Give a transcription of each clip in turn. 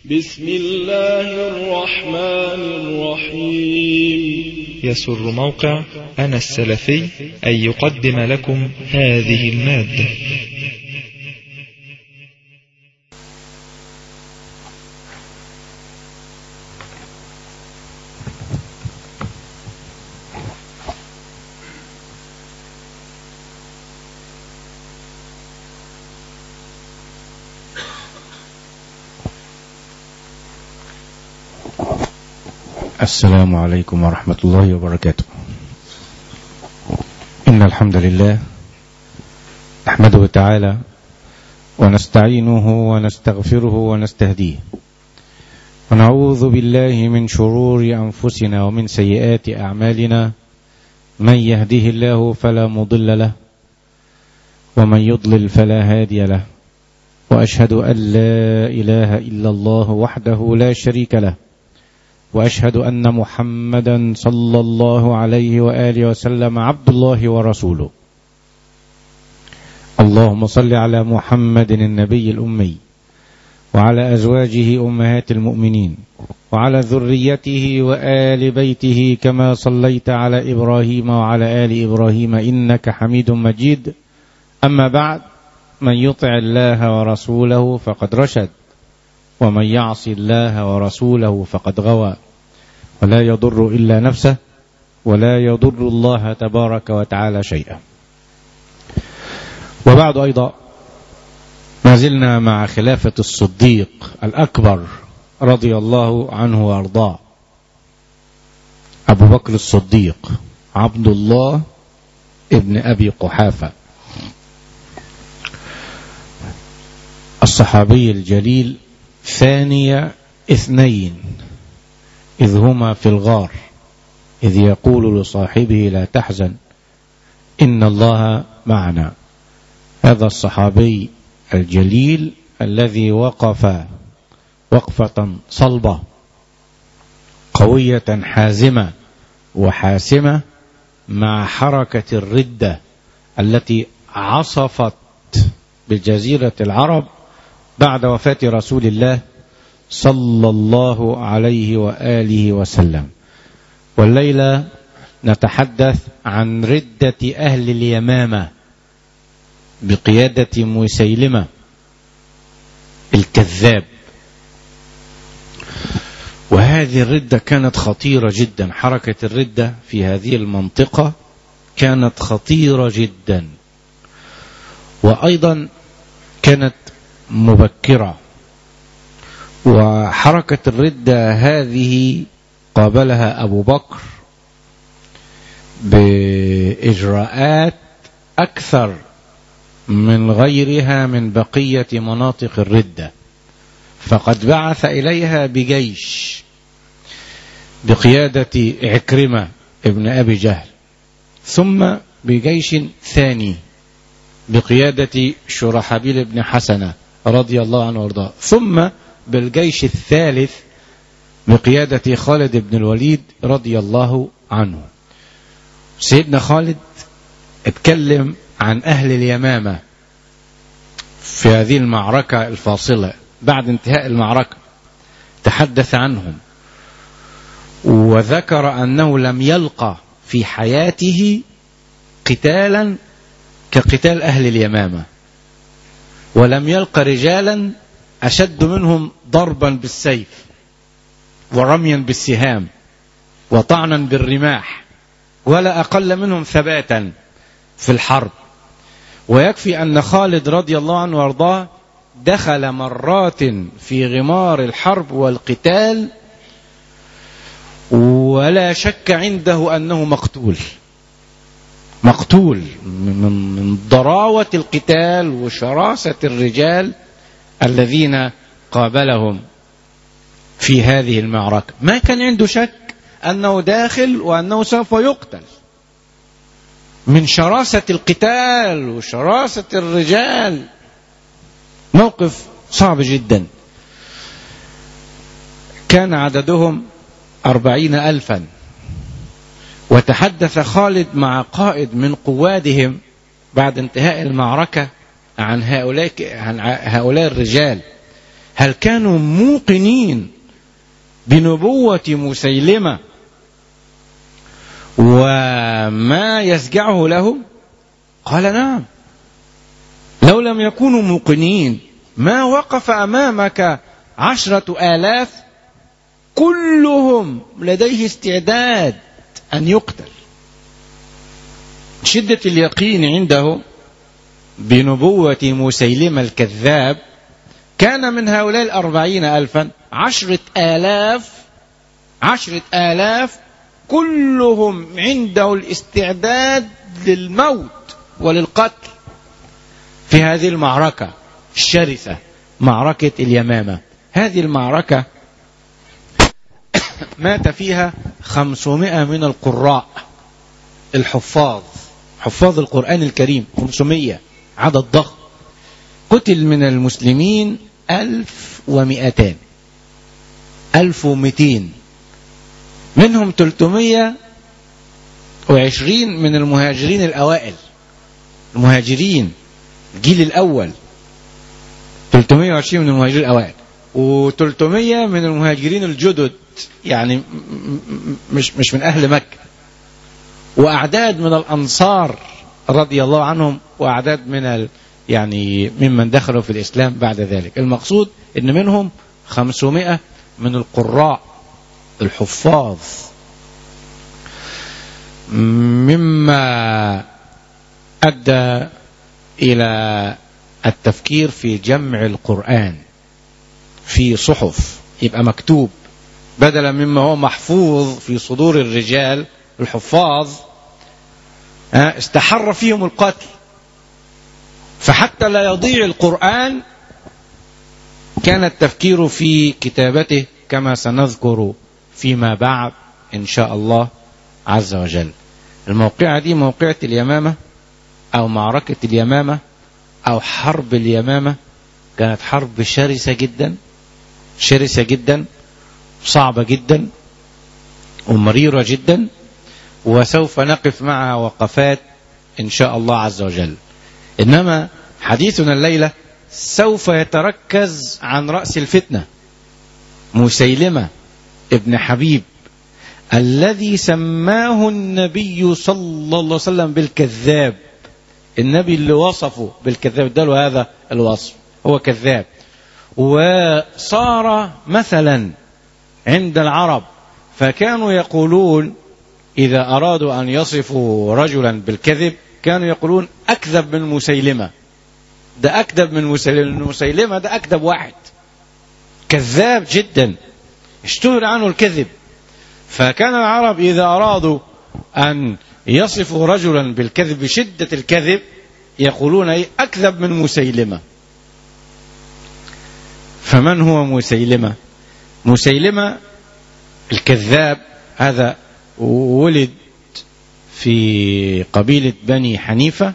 بسم الله الرحمن الرحيم يسر موقع أنا السلفي أن يقدم لكم هذه المادة السلام عليكم ورحمة الله وبركاته إن الحمد لله نحمده تعالى ونستعينه ونستغفره ونستهديه ونعوذ بالله من شرور أنفسنا ومن سيئات أعمالنا من يهده الله فلا مضل له ومن يضلل فلا هادي له وأشهد أن لا إله إلا الله وحده لا شريك له واشهد ان محمدا صلى الله عليه واله وسلم عبد الله ورسوله اللهم صل على محمد النبي الامي وعلى ازواجه امهات المؤمنين وعلى ذريته وال بيته كما صليت على ابراهيم وعلى ال ابراهيم انك حميد مجيد اما بعد من يطع الله ورسوله فقد رشد ومن يعص الله ورسوله فقد غوى ولا يضر الا نفسه ولا يضر الله تبارك وتعالى شيئا وبعد ايضا ما زلنا مع خلافه الصديق الاكبر رضي الله عنه وارضاه ابو بكر الصديق عبد الله ابن ابي قحافه الصحابي الجليل ثاني اثنين إذ هما في الغار إذ يقول لصاحبه لا تحزن إن الله معنا هذا الصحابي الجليل الذي وقف وقفة صلبة قوية حازمة وحاسمة مع حركة الردة التي عصفت بجزيرة العرب بعد وفاة رسول الله صلى الله عليه واله وسلم والليله نتحدث عن رده اهل اليمامه بقياده مسيلمه الكذاب وهذه الرده كانت خطيره جدا حركه الرده في هذه المنطقه كانت خطيره جدا وايضا كانت مبكره وحركة الردة هذه قابلها أبو بكر بإجراءات أكثر من غيرها من بقية مناطق الردة فقد بعث إليها بجيش بقيادة عكرمة ابن أبي جهل ثم بجيش ثاني بقيادة شرحبيل بن حسنة رضي الله عنه وارضاه ثم بالجيش الثالث بقيادة خالد بن الوليد رضي الله عنه سيدنا خالد اتكلم عن أهل اليمامة في هذه المعركة الفاصلة بعد انتهاء المعركة تحدث عنهم وذكر أنه لم يلقى في حياته قتالا كقتال أهل اليمامة ولم يلقى رجالا أشد منهم ضربا بالسيف ورميا بالسهام وطعنا بالرماح ولا أقل منهم ثباتا في الحرب ويكفي أن خالد رضي الله عنه وارضاه دخل مرات في غمار الحرب والقتال ولا شك عنده أنه مقتول مقتول من ضراوة القتال وشراسة الرجال الذين قابلهم في هذه المعركة ما كان عنده شك أنه داخل وأنه سوف يقتل من شراسة القتال وشراسة الرجال موقف صعب جدا كان عددهم أربعين ألفا وتحدث خالد مع قائد من قوادهم بعد انتهاء المعركة عن هؤلاء عن هؤلاء الرجال هل كانوا موقنين بنبوة مسيلمة وما يسجعه له قال نعم لو لم يكونوا موقنين ما وقف أمامك عشرة آلاف كلهم لديه استعداد أن يقتل شدة اليقين عنده بنبوة مسيلمة الكذاب كان من هؤلاء الأربعين ألفا عشرة آلاف عشرة آلاف كلهم عنده الاستعداد للموت وللقتل في هذه المعركة الشرسة معركة اليمامة هذه المعركة مات فيها خمسمائة من القراء الحفاظ حفاظ القرآن الكريم خمسمية عدد ضخم قتل من المسلمين ألف ومئتان ألف ومئتين منهم تلتمية وعشرين من المهاجرين الأوائل المهاجرين الجيل الأول 320 من المهاجرين الأوائل و300 من المهاجرين الجدد يعني مش مش من أهل مكة وأعداد من الأنصار رضي الله عنهم وأعداد من ال يعني ممن دخلوا في الإسلام بعد ذلك المقصود أن منهم 500 من القراء الحفاظ مما أدى إلى التفكير في جمع القرآن في صحف يبقى مكتوب بدلا مما هو محفوظ في صدور الرجال الحفاظ استحر فيهم القتل فحتى لا يضيع القرآن كان التفكير في كتابته كما سنذكر فيما بعد إن شاء الله عز وجل الموقعة دي موقعة اليمامة أو معركة اليمامة أو حرب اليمامة كانت حرب شرسة جدا شرسة جدا صعبة جدا ومريرة جدا وسوف نقف معها وقفات إن شاء الله عز وجل إنما حديثنا الليلة سوف يتركز عن رأس الفتنة مسيلمة ابن حبيب الذي سماه النبي صلى الله عليه وسلم بالكذاب النبي اللي وصفه بالكذاب اداله هذا الوصف هو كذاب وصار مثلا عند العرب فكانوا يقولون إذا أرادوا أن يصفوا رجلا بالكذب كانوا يقولون أكذب من مسيلمة ده أكذب من مسيلمة مسيلمة ده أكذب واحد كذاب جدا اشتهر عنه الكذب فكان العرب إذا أرادوا أن يصفوا رجلا بالكذب بشدة الكذب يقولون أي أكذب من مسيلمة فمن هو مسيلمة مسيلمة الكذاب هذا ولد في قبيلة بني حنيفة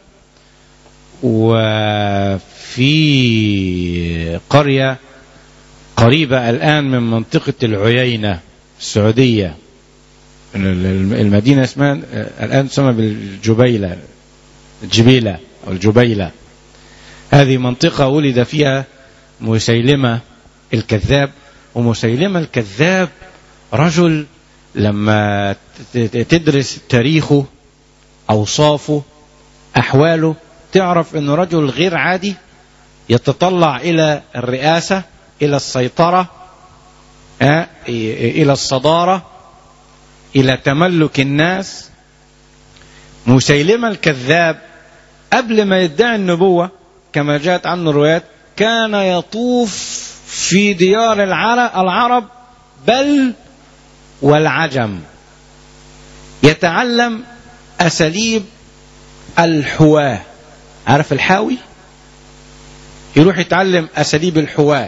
وفي قرية قريبة الآن من منطقة العيينة السعودية المدينة اسمها الآن تسمى بالجبيلة الجبيلة أو الجبيلة هذه منطقة ولد فيها مسيلمة الكذاب ومسيلمة الكذاب رجل لما تدرس تاريخه أوصافه أحواله تعرف أنه رجل غير عادي يتطلع إلى الرئاسة إلى السيطرة إلى الصدارة إلى تملك الناس مسيلمة الكذاب قبل ما يدعي النبوة كما جاءت عنه الروايات كان يطوف في ديار العرب بل والعجم يتعلم أساليب الحواة عارف الحاوي يروح يتعلم أساليب الحواة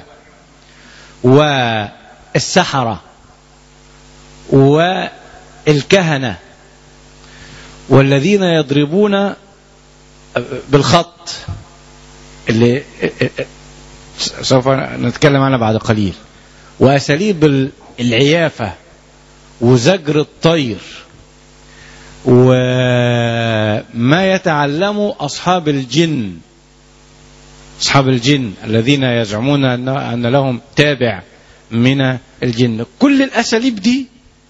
والسحرة والكهنة والذين يضربون بالخط اللي سوف نتكلم عنها بعد قليل وأساليب العيافة وزجر الطير وما يتعلم أصحاب الجن أصحاب الجن الذين يزعمون أن لهم تابع من الجن كل الأساليب دي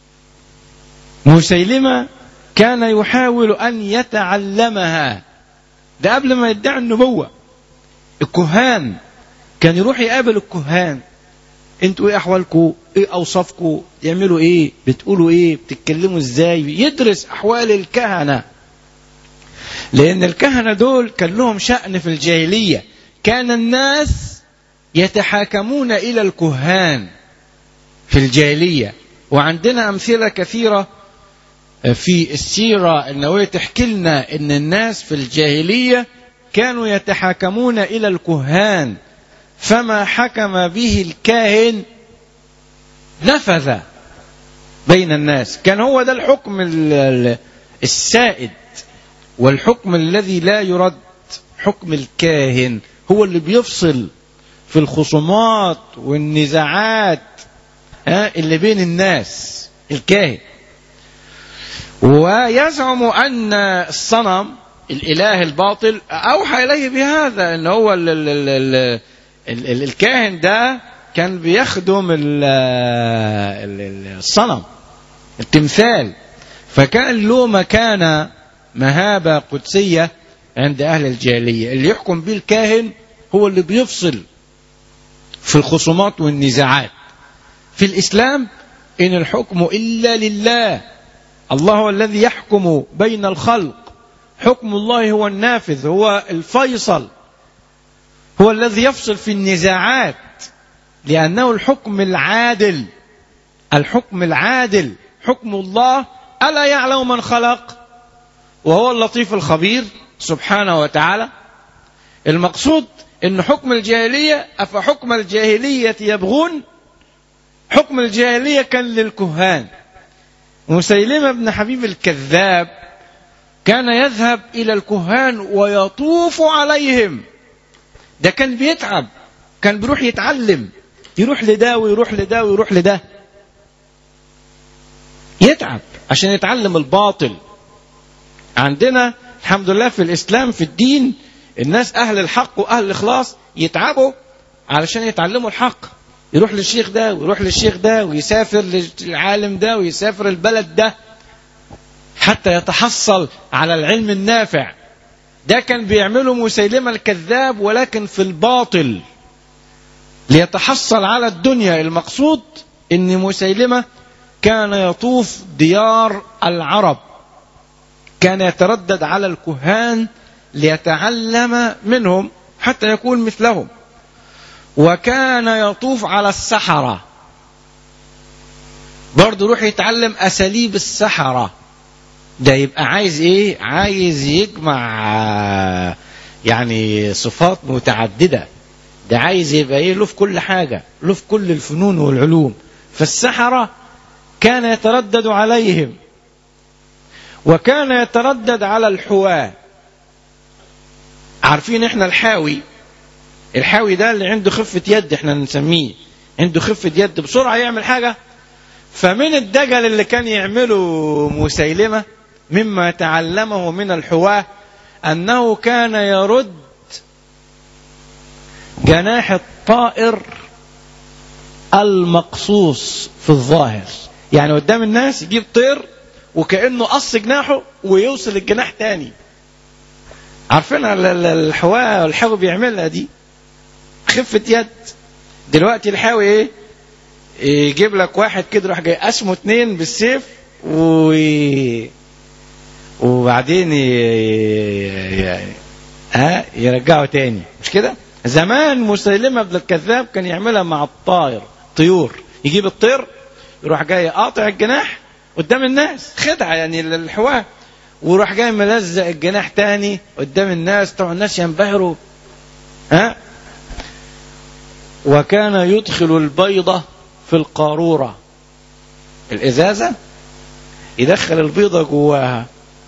مسيلمة كان يحاول أن يتعلمها ده قبل ما يدعي النبوة الكهان كان يروح يقابل الكهان انتوا ايه احوالكم ايه اوصافكم يعملوا ايه بتقولوا ايه بتتكلموا ازاي يدرس احوال الكهنه لان الكهنه دول كان لهم شأن في الجاهليه كان الناس يتحاكمون الى الكهان في الجاهليه وعندنا امثله كثيره في السيره النبويه تحكي لنا ان الناس في الجاهليه كانوا يتحاكمون الى الكهان فما حكم به الكاهن نفذ بين الناس كان هو ده الحكم السائد والحكم الذي لا يرد حكم الكاهن هو اللي بيفصل في الخصومات والنزاعات اللي بين الناس الكاهن ويزعم ان الصنم الاله الباطل اوحى اليه بهذا ان هو ال ال ال ال الكاهن ده كان بيخدم الصنم التمثال فكان له مكانه مهابه قدسيه عند اهل الجاهليه اللي يحكم به الكاهن هو اللي بيفصل في الخصومات والنزاعات في الاسلام ان الحكم الا لله الله هو الذي يحكم بين الخلق حكم الله هو النافذ هو الفيصل هو الذي يفصل في النزاعات لأنه الحكم العادل الحكم العادل حكم الله ألا يعلم من خلق وهو اللطيف الخبير سبحانه وتعالى المقصود أن حكم الجاهلية أفحكم الجاهلية يبغون حكم الجاهلية كان للكهان مسيلمة بن حبيب الكذاب كان يذهب إلى الكهان ويطوف عليهم ده كان بيتعب كان بيروح يتعلم يروح لده ويروح لده ويروح لده يتعب عشان يتعلم الباطل عندنا الحمد لله في الإسلام في الدين الناس أهل الحق وأهل الإخلاص يتعبوا علشان يتعلموا الحق يروح للشيخ ده ويروح للشيخ ده ويسافر للعالم ده ويسافر البلد ده حتى يتحصل على العلم النافع ده كان بيعمله مسيلمة الكذاب ولكن في الباطل ليتحصل على الدنيا المقصود ان مسيلمة كان يطوف ديار العرب كان يتردد على الكهان ليتعلم منهم حتى يكون مثلهم وكان يطوف على السحرة برضه يروح يتعلم أساليب السحرة ده يبقى عايز ايه عايز يجمع يعني صفات متعددة ده عايز يبقى ايه له في كل حاجة له في كل الفنون والعلوم فالسحرة كان يتردد عليهم وكان يتردد على الحواة عارفين احنا الحاوي الحاوي ده اللي عنده خفة يد احنا نسميه عنده خفة يد بسرعة يعمل حاجة فمن الدجل اللي كان يعمله مسيلمة مما تعلمه من الحواة أنه كان يرد جناح الطائر المقصوص في الظاهر يعني قدام الناس يجيب طير وكأنه قص جناحه ويوصل الجناح تاني عارفين الحواة الحاوي بيعملها دي خفة يد دلوقتي الحاوي ايه يجيب لك واحد كده راح جاي قسمه اتنين بالسيف و وبعدين ي... يعني ها يرجعه تاني مش كده زمان مسيلمة بن الكذاب كان يعملها مع الطائر طيور يجيب الطير يروح جاي قاطع الجناح قدام الناس خدعة يعني الحواه ويروح جاي ملزق الجناح تاني قدام الناس طبعا الناس ينبهروا ها وكان يدخل البيضة في القارورة الإزازة يدخل البيضة جواها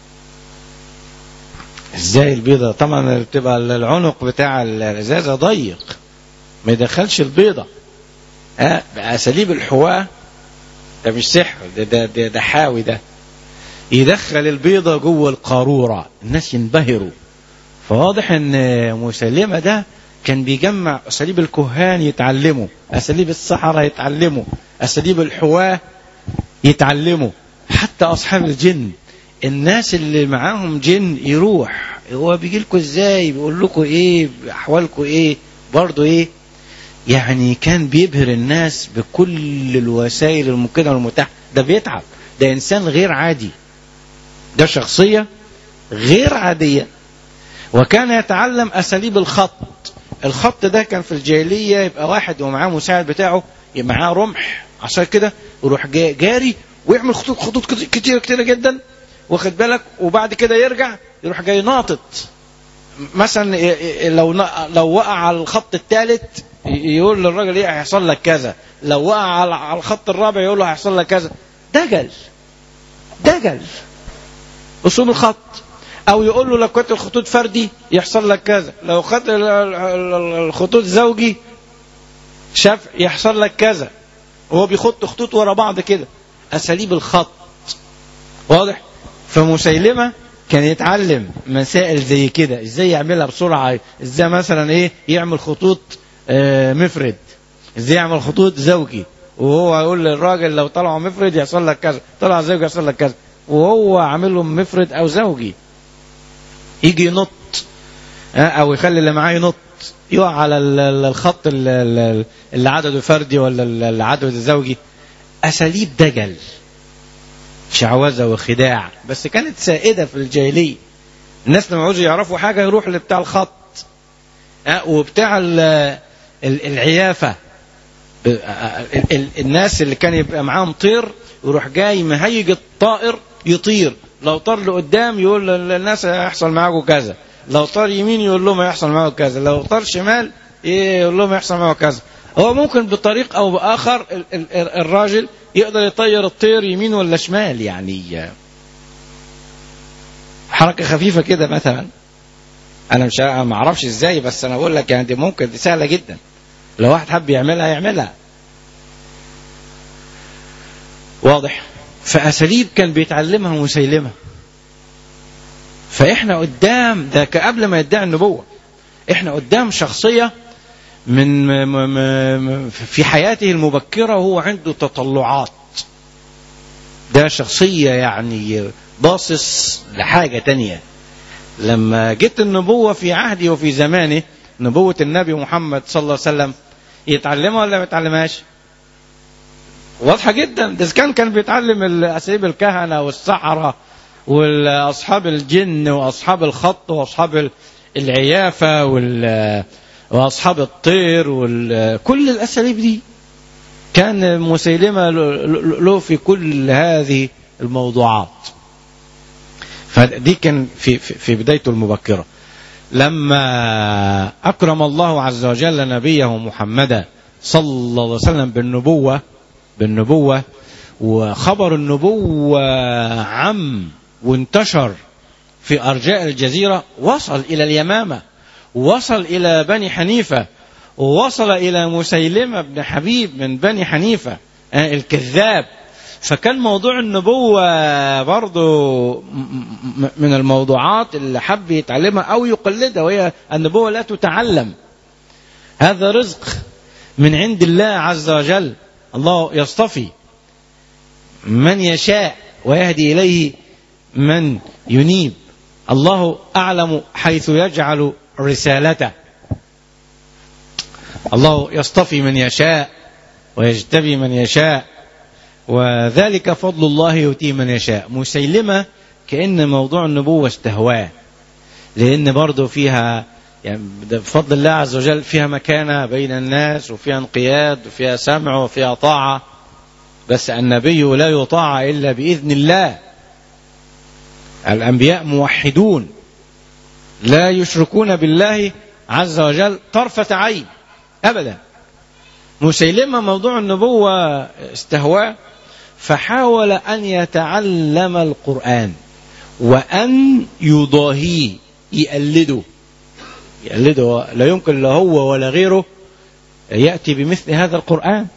ازاي البيضة طبعا بتبقى العنق بتاع الإزازة ضيق ما يدخلش البيضة ها بأساليب الحواة ده مش سحر ده ده, ده, ده حاوي ده يدخل البيضة جوه القارورة الناس ينبهروا فواضح ان مسلمة ده كان بيجمع أساليب الكهان يتعلموا أساليب السحرة يتعلموا أساليب الحواة يتعلموا حتى أصحاب الجن الناس اللي معاهم جن يروح هو بيجي لكم ازاي بيقول لكم ايه احوالكم ايه برضه ايه يعني كان بيبهر الناس بكل الوسائل الممكنه والمتاحه ده بيتعب ده انسان غير عادي ده شخصيه غير عاديه وكان يتعلم اساليب الخط الخط ده كان في الجاهليه يبقى واحد ومعاه مساعد بتاعه يبقى معاه رمح عشان كده يروح جا- جاري ويعمل خطوط خطوط كتير كتير جدا واخد بالك وبعد كده يرجع يروح جاي ناطط مثلا ي- ي- لو ن- لو وقع على الخط الثالث يقول للراجل ايه هيحصل لك كذا لو وقع على على الخط الرابع يقول له هيحصل لك كذا دجل دجل اسلوب الخط او يقول له لو كنت الخطوط فردي يحصل لك كذا لو خدت ال- ال- ال- الخطوط زوجي شاف يحصل لك كذا وهو بيخط خطوط ورا بعض كده اساليب الخط واضح فمسيلمه كان يتعلم مسائل زي كده ازاي يعملها بسرعه ازاي مثلا ايه يعمل خطوط آه، مفرد ازاي يعمل خطوط زوجي وهو يقول للراجل لو طلعوا مفرد يحصل لك كذا طلع زوجي يحصل لك كذا وهو عاملهم مفرد او زوجي يجي ينط آه، او يخلي اللي معاه ينط يقع على ال- ال- الخط ال- ال- اللي عدده فردي ولا ال- اللي عدده زوجي اساليب دجل شعوذه وخداع بس كانت سائده في الجاهليه الناس لما عاوزوا يعرفوا حاجه يروح لبتاع الخط آه، وبتاع ال- ال- العيافه ب- آه، ال- ال- الناس اللي كان يبقى معاهم طير يروح جاي مهيج الطائر يطير لو طار لقدام يقول للناس هيحصل معاكم كذا لو طار يمين يقول لهم هيحصل معاكم كذا لو طار شمال إيه يقول لهم هيحصل معاكم كذا هو ممكن بطريق او باخر ال- ال- ال- الراجل يقدر يطير الطير يمين ولا شمال يعني حركه خفيفه كده مثلا انا مش أنا ما اعرفش ازاي بس انا بقول لك يعني دي ممكن دي سهله جدا لو واحد حب يعملها يعملها واضح فاساليب كان بيتعلمها مسيلمه فاحنا قدام ده قبل ما يدعي النبوه احنا قدام شخصيه من م م م في حياته المبكره وهو عنده تطلعات ده شخصيه يعني باصص لحاجه تانية لما جت النبوه في عهده وفي زمانه نبوه النبي محمد صلى الله عليه وسلم يتعلمها ولا ما يتعلمهاش؟ واضحه جدا ده كان كان بيتعلم اساليب الكهنه والسحره واصحاب الجن واصحاب الخط واصحاب ال- العيافه وال واصحاب الطير وكل الاساليب دي كان مسيلمه له- له له في كل هذه الموضوعات فدي كان في في في بدايته المبكره لما اكرم الله عز وجل نبيه محمدا صلى الله عليه وسلم بالنبوه بالنبوه وخبر النبوه عم وانتشر في ارجاء الجزيره وصل الى اليمامه وصل الى بني حنيفه ووصل الى مسيلمه بن حبيب من بني حنيفه آه، الكذاب فكان موضوع النبوة برضو م- م- من الموضوعات اللي حب يتعلمها أو يقلدها وهي النبوة لا تتعلم هذا رزق من عند الله عز وجل الله يصطفي من يشاء ويهدي إليه من ينيب الله أعلم حيث يجعل رسالته الله يصطفي من يشاء ويجتبي من يشاء وذلك فضل الله يؤتيه من يشاء مسيلمة كأن موضوع النبوة استهواه لأن برضه فيها يعني ده بفضل الله عز وجل فيها مكانة بين الناس وفيها انقياد وفيها سمع وفيها طاعة بس النبي لا يطاع إلا بإذن الله الأنبياء موحدون لا يشركون بالله عز وجل طرفة عين أبدا مسيلمة موضوع النبوة استهواه فحاول أن يتعلم القرآن وأن يضاهيه يقلده يقلده لا يمكن لا هو ولا غيره يأتي بمثل هذا القرآن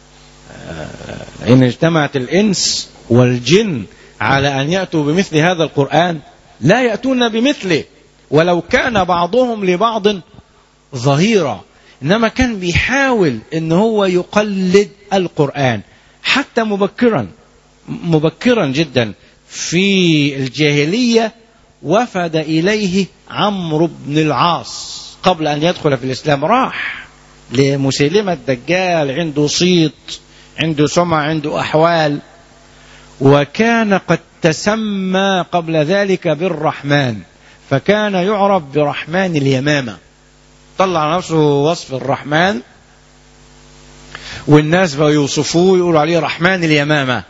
إن اجتمعت الإنس والجن على أن يأتوا بمثل هذا القرآن لا يأتون بمثله ولو كان بعضهم لبعض ظهيرة إنما كان بيحاول إن هو يقلد القرآن حتى مبكرا مبكرا جدا في الجاهلية وفد إليه عمرو بن العاص قبل أن يدخل في الإسلام راح لمسيلمة الدجال عنده صيت عنده سمع عنده أحوال وكان قد تسمى قبل ذلك بالرحمن فكان يعرف برحمن اليمامة طلع نفسه وصف الرحمن والناس بقوا يوصفوه يقولوا عليه رحمن اليمامة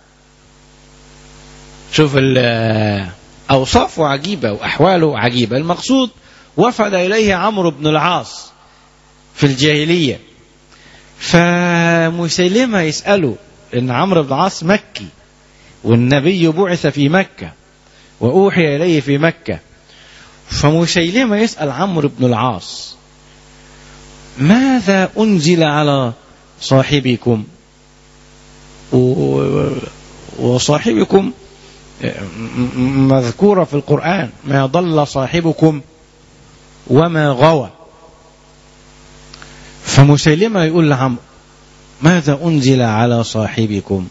شوف أوصافه عجيبة وأحواله عجيبة المقصود وفد إليه عمرو بن العاص في الجاهلية فمسيلمة يسأله إن عمرو بن العاص مكي والنبي بعث في مكة وأوحي إليه في مكة فمسيلمة يسأل عمرو بن العاص ماذا أنزل على صاحبكم وصاحبكم مذكورة في القرآن ما ضل صاحبكم وما غوى فمسيلمة يقول لعمرو ماذا أنزل على صاحبكم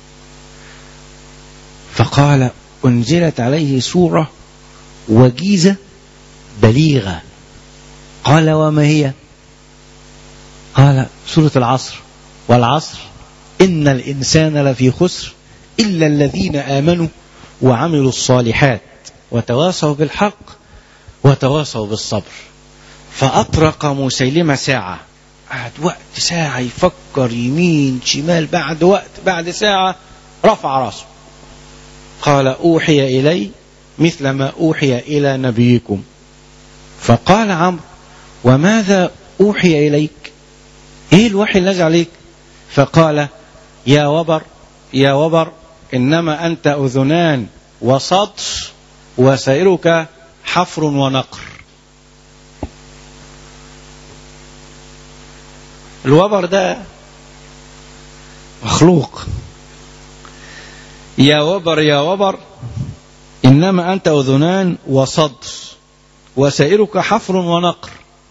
فقال أنزلت عليه سورة وجيزة بليغة قال وما هي قال سورة العصر والعصر إن الإنسان لفي خسر إلا الذين آمنوا وعملوا الصالحات وتواصوا بالحق وتواصوا بالصبر فأطرق مسيلمة ساعة قعد وقت ساعة يفكر يمين شمال بعد وقت بعد ساعة رفع راسه قال أوحي إلي مثل ما أوحي إلى نبيكم فقال عمرو وماذا أوحي إليك إيه الوحي الذي عليك فقال يا وبر يا وبر إنما أنت أذنان وسطر وسائرك حفر ونقر الوبر ده مخلوق يا وبر يا وبر إنما أنت أذنان وصدر وسائرك حفر ونقر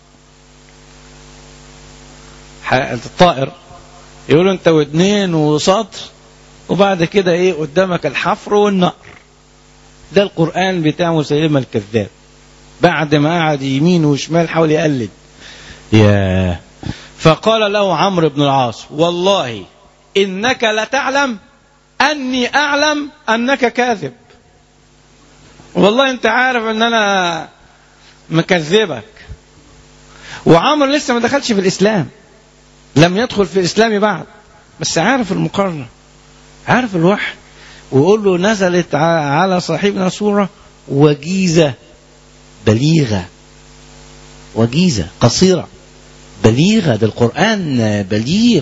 الطائر يقولوا أنت ودنين وصدر وبعد كده إيه قدامك الحفر والنقر ده القرآن بتاع مسيلمة الكذاب بعد ما قعد يمين وشمال حاول يقلد يا فقال له عمرو بن العاص والله إنك لتعلم أني أعلم أنك كاذب والله أنت عارف أن أنا مكذبك وعمرو لسه ما دخلش في الإسلام لم يدخل في الإسلام بعد بس عارف المقارنة عارف الوحي ويقول له نزلت على صاحبنا سورة وجيزة بليغة وجيزة قصيرة بليغة ده القرآن بليغ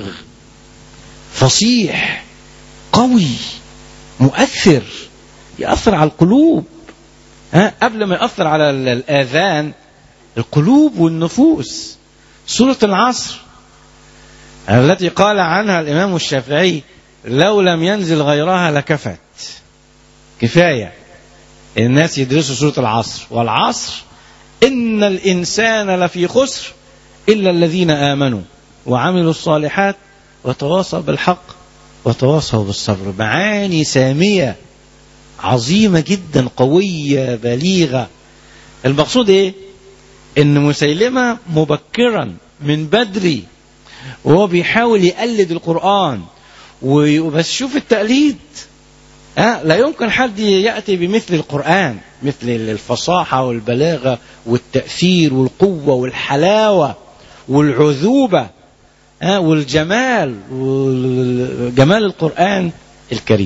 فصيح قوي مؤثر يأثر على القلوب ها قبل ما يأثر على الآذان القلوب والنفوس سورة العصر التي قال عنها الإمام الشافعي لو لم ينزل غيرها لكفت كفاية الناس يدرسوا سورة العصر والعصر إن الإنسان لفي خسر إلا الذين آمنوا وعملوا الصالحات وتواصوا بالحق وتواصوا بالصبر معاني سامية عظيمة جدا قوية بليغة المقصود ايه ان مسيلمة مبكرا من بدري وهو بيحاول يقلد القرآن وبس شوف التقليد أه لا يمكن حد يأتي بمثل القرآن مثل الفصاحة والبلاغة والتأثير والقوة والحلاوة والعذوبة أه والجمال وجمال القرآن الكريم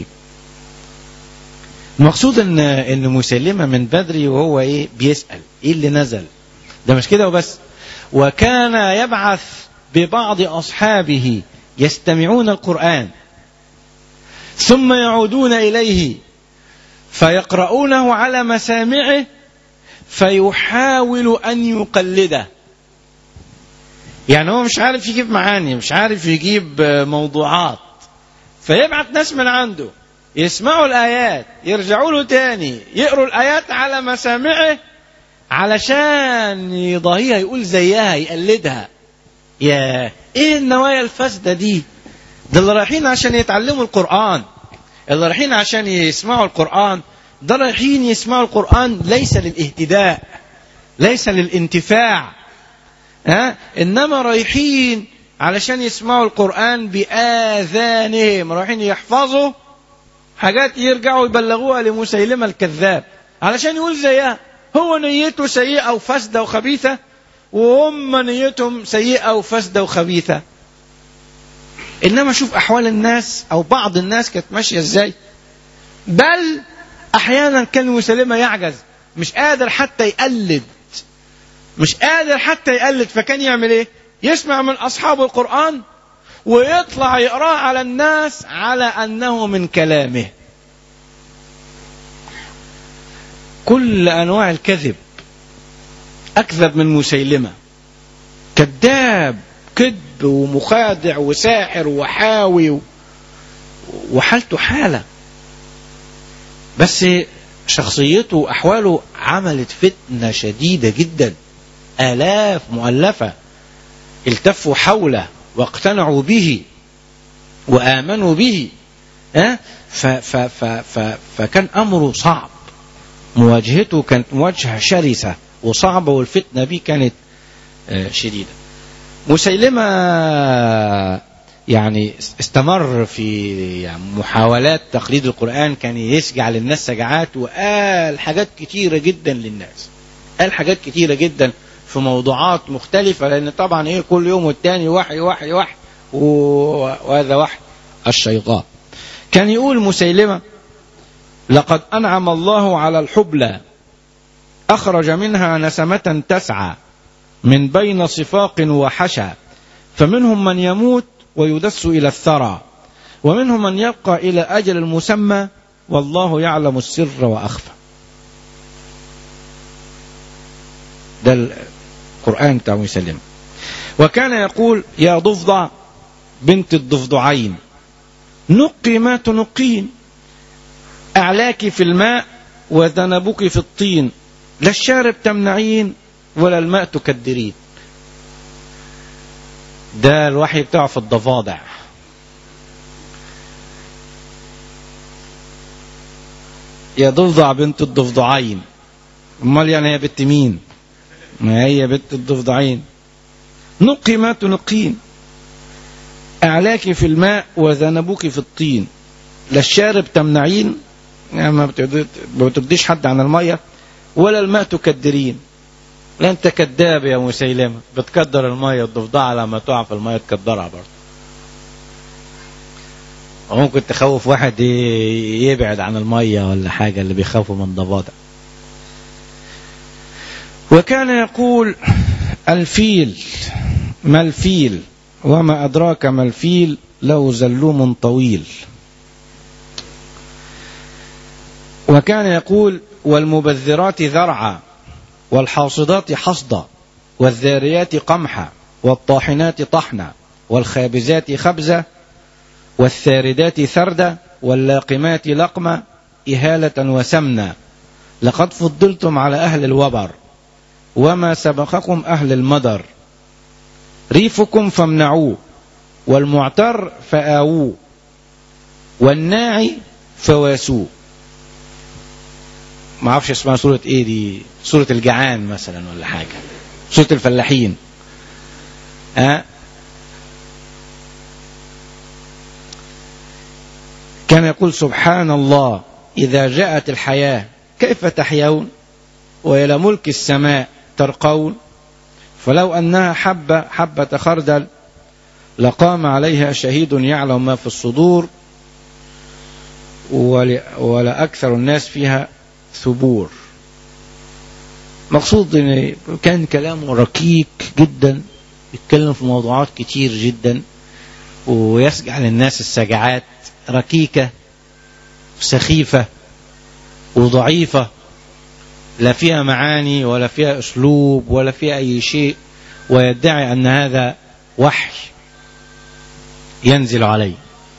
المقصود ان ان مسلمه من بدري وهو ايه بيسال ايه اللي نزل ده مش كده وبس وكان يبعث ببعض اصحابه يستمعون القران ثم يعودون اليه فيقرؤونه على مسامعه فيحاول ان يقلده يعني هو مش عارف يجيب معاني مش عارف يجيب موضوعات فيبعت ناس من عنده يسمعوا الآيات يرجعوا له تاني يقروا الآيات على مسامعه علشان يضاهيها يقول زيها يقلدها يا ايه النوايا الفاسده دي ده اللي رايحين عشان يتعلموا القران اللي رايحين عشان يسمعوا القران ده رايحين يسمعوا القران ليس للاهتداء ليس للانتفاع ها انما رايحين علشان يسمعوا القران باذانهم رايحين يحفظوا حاجات يرجعوا يبلغوها لمسيلمه الكذاب علشان يقول زيها هو نيته سيئه وفاسده وخبيثه وهم نيتهم سيئه وفاسده وخبيثه انما شوف احوال الناس او بعض الناس كانت ماشيه ازاي بل احيانا كان مسلمه يعجز مش قادر حتى يقلد مش قادر حتى يقلد فكان يعمل ايه يسمع من اصحاب القران ويطلع يقراه على الناس على انه من كلامه كل انواع الكذب اكذب من مسيلمه كذاب كذب ومخادع وساحر وحاوي وحالته حاله بس شخصيته واحواله عملت فتنه شديده جدا الاف مؤلفه التفوا حوله واقتنعوا به وامنوا به ها ف ف ف ف فكان امره صعب مواجهته كانت مواجهه شرسه وصعبه والفتنه به كانت شديده مسيلمه يعني استمر في يعني محاولات تقليد القرآن كان يسجع للناس سجعات وقال حاجات كتيرة جدا للناس قال حاجات كتيرة جدا في موضوعات مختلفة لأن طبعا إيه كل يوم والتاني وحي وحي وحي وهذا وحي الشيطان كان يقول مسيلمة لقد أنعم الله على الحبلى أخرج منها نسمة تسعى من بين صفاق وحشى فمنهم من يموت ويدس إلى الثرى ومنهم من يبقى إلى أجل المسمى والله يعلم السر وأخفى ده القرآن بتاع مسلم وكان يقول يا ضفدع بنت الضفدعين نقي ما تنقين أعلاك في الماء وذنبك في الطين لا الشارب تمنعين ولا الماء تكدرين ده الوحي بتاعه في الضفادع يا ضفدع بنت الضفدعين امال يعني هي بنت مين ما هي بنت الضفدعين نقي ما تنقين اعلاك في الماء وذنبك في الطين لا الشارب تمنعين يعني ما بتديش حد عن الميه ولا الماء تكدرين لا انت كذاب يا مسيلمة بتكدر المية الضفدعة لما تقع في المية تكدرها برضه ممكن تخوف واحد يبعد عن المية ولا حاجة اللي بيخافوا من ضفادع وكان يقول الفيل ما الفيل وما أدراك ما الفيل له زلوم طويل وكان يقول والمبذرات ذرعا والحاصدات حصدا والذاريات قمحا والطاحنات طحنا والخابزات خبزا والثاردات ثردا واللاقمات لقما إهالة وسمنا لقد فضلتم على أهل الوبر وما سبقكم أهل المدر ريفكم فامنعوه والمعتر فآووه والناعي فواسوه ما اعرفش اسمها سورة ايه دي سورة الجعان مثلا ولا حاجة سورة الفلاحين ها أه؟ كان يقول سبحان الله إذا جاءت الحياة كيف تحيون وإلى ملك السماء ترقون فلو أنها حبة حبة خردل لقام عليها شهيد يعلم ما في الصدور ولا أكثر الناس فيها ثبور مقصود ان كان كلامه ركيك جدا يتكلم في موضوعات كتير جدا ويسجع للناس السجعات ركيكة سخيفة وضعيفة لا فيها معاني ولا فيها أسلوب ولا فيها أي شيء ويدعي أن هذا وحي ينزل عليه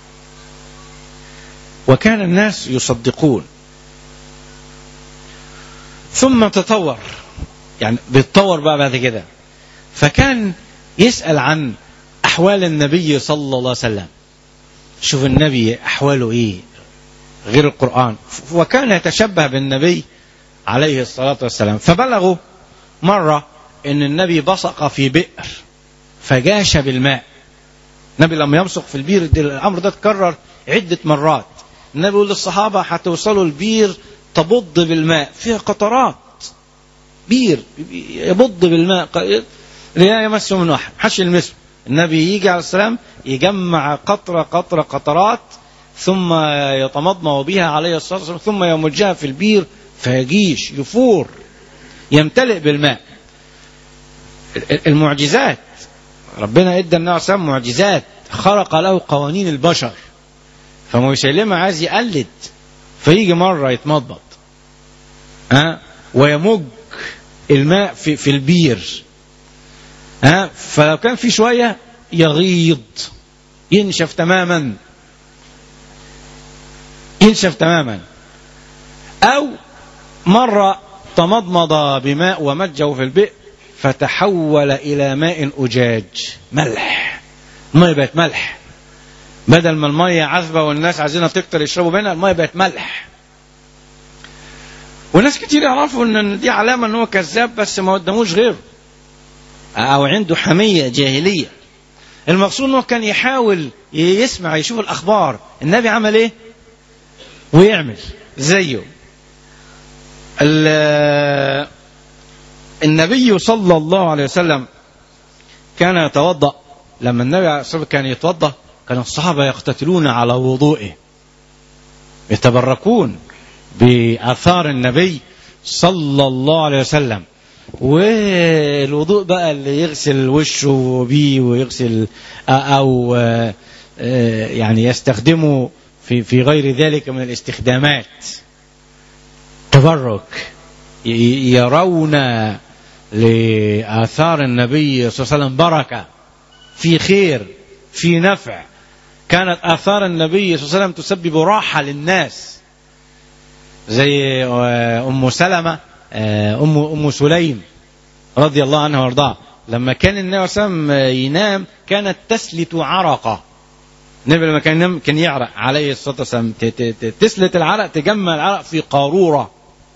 وكان الناس يصدقون ثم تطور يعني بيتطور بقى بعد كده فكان يسأل عن أحوال النبي صلى الله عليه وسلم شوف النبي أحواله إيه غير القرآن وكان يتشبه بالنبي عليه الصلاة والسلام فبلغوا مرة ان النبي بصق في بئر فجاش بالماء النبي لما يبصق في البير ده الامر ده اتكرر عدة مرات النبي يقول للصحابة هتوصلوا البير تبض بالماء فيها قطرات بير يبض بالماء لا يمسه من واحد محدش يلمسه النبي يجي عليه السلام يجمع قطرة قطرة قطرات ثم يتمضمض بها عليه الصلاة والسلام ثم يمجها في البير فيجيش يفور يمتلئ بالماء المعجزات ربنا ادى النبي صلى معجزات خرق له قوانين البشر فمسيلمة عايز يقلد فيجي مرة يتمضمض ها ويمج الماء في في البير ها فلو كان في شوية يغيض ينشف تماما ينشف تماما أو مرة تمضمض بماء ومجه في البئر فتحول إلى ماء أجاج ملح المية بقت ملح بدل ما المية عذبة والناس عايزينها تكتر يشربوا منها المية بقت ملح وناس كتير يعرفوا ان دي علامة ان هو كذاب بس ما قدموش غيره او عنده حمية جاهلية المقصود انه كان يحاول يسمع يشوف الاخبار النبي عمل ايه ويعمل زيه النبي صلى الله عليه وسلم كان يتوضأ لما النبي عليه الصلاة كان يتوضأ كان الصحابة يقتتلون على وضوئه يتبركون بآثار النبي صلى الله عليه وسلم والوضوء بقى اللي يغسل وشه بيه ويغسل أو يعني يستخدمه في في غير ذلك من الاستخدامات تبرك يرون لآثار النبي صلى الله عليه وسلم بركة في خير في نفع كانت آثار النبي صلى الله عليه وسلم تسبب راحة للناس زي أم سلمة أم أم سليم رضي الله عنها وارضاها لما كان النبي صلى الله عليه وسلم ينام كانت تسلت عرقه النبي لما كان ينام كان يعرق عليه الصلاة والسلام تسلت العرق تجمع العرق في قارورة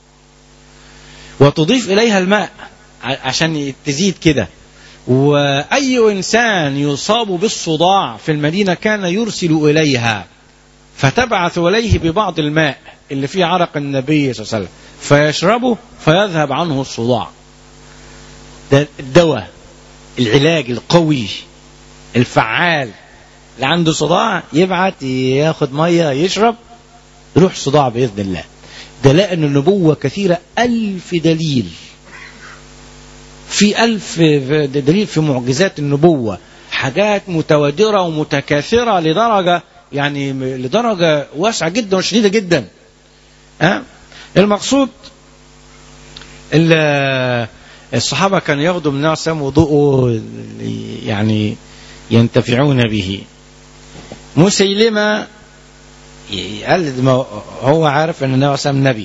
وتضيف إليها الماء عشان تزيد كده وأي إنسان يصاب بالصداع في المدينة كان يرسل إليها فتبعث إليه ببعض الماء اللي فيه عرق النبي صلى الله عليه وسلم فيشربه فيذهب عنه الصداع ده الدواء العلاج القوي الفعال اللي عنده صداع يبعت ياخد مية يشرب يروح صداع بإذن الله دلائل النبوة كثيرة ألف دليل في ألف دليل في معجزات النبوة حاجات متواترة ومتكاثرة لدرجة يعني لدرجة واسعة جدا وشديدة جدا أه؟ المقصود الصحابة كانوا ياخدوا من النبي وضوءه يعني ينتفعون به مسيلمة يقلد ما هو عارف ان النبي صلى نبي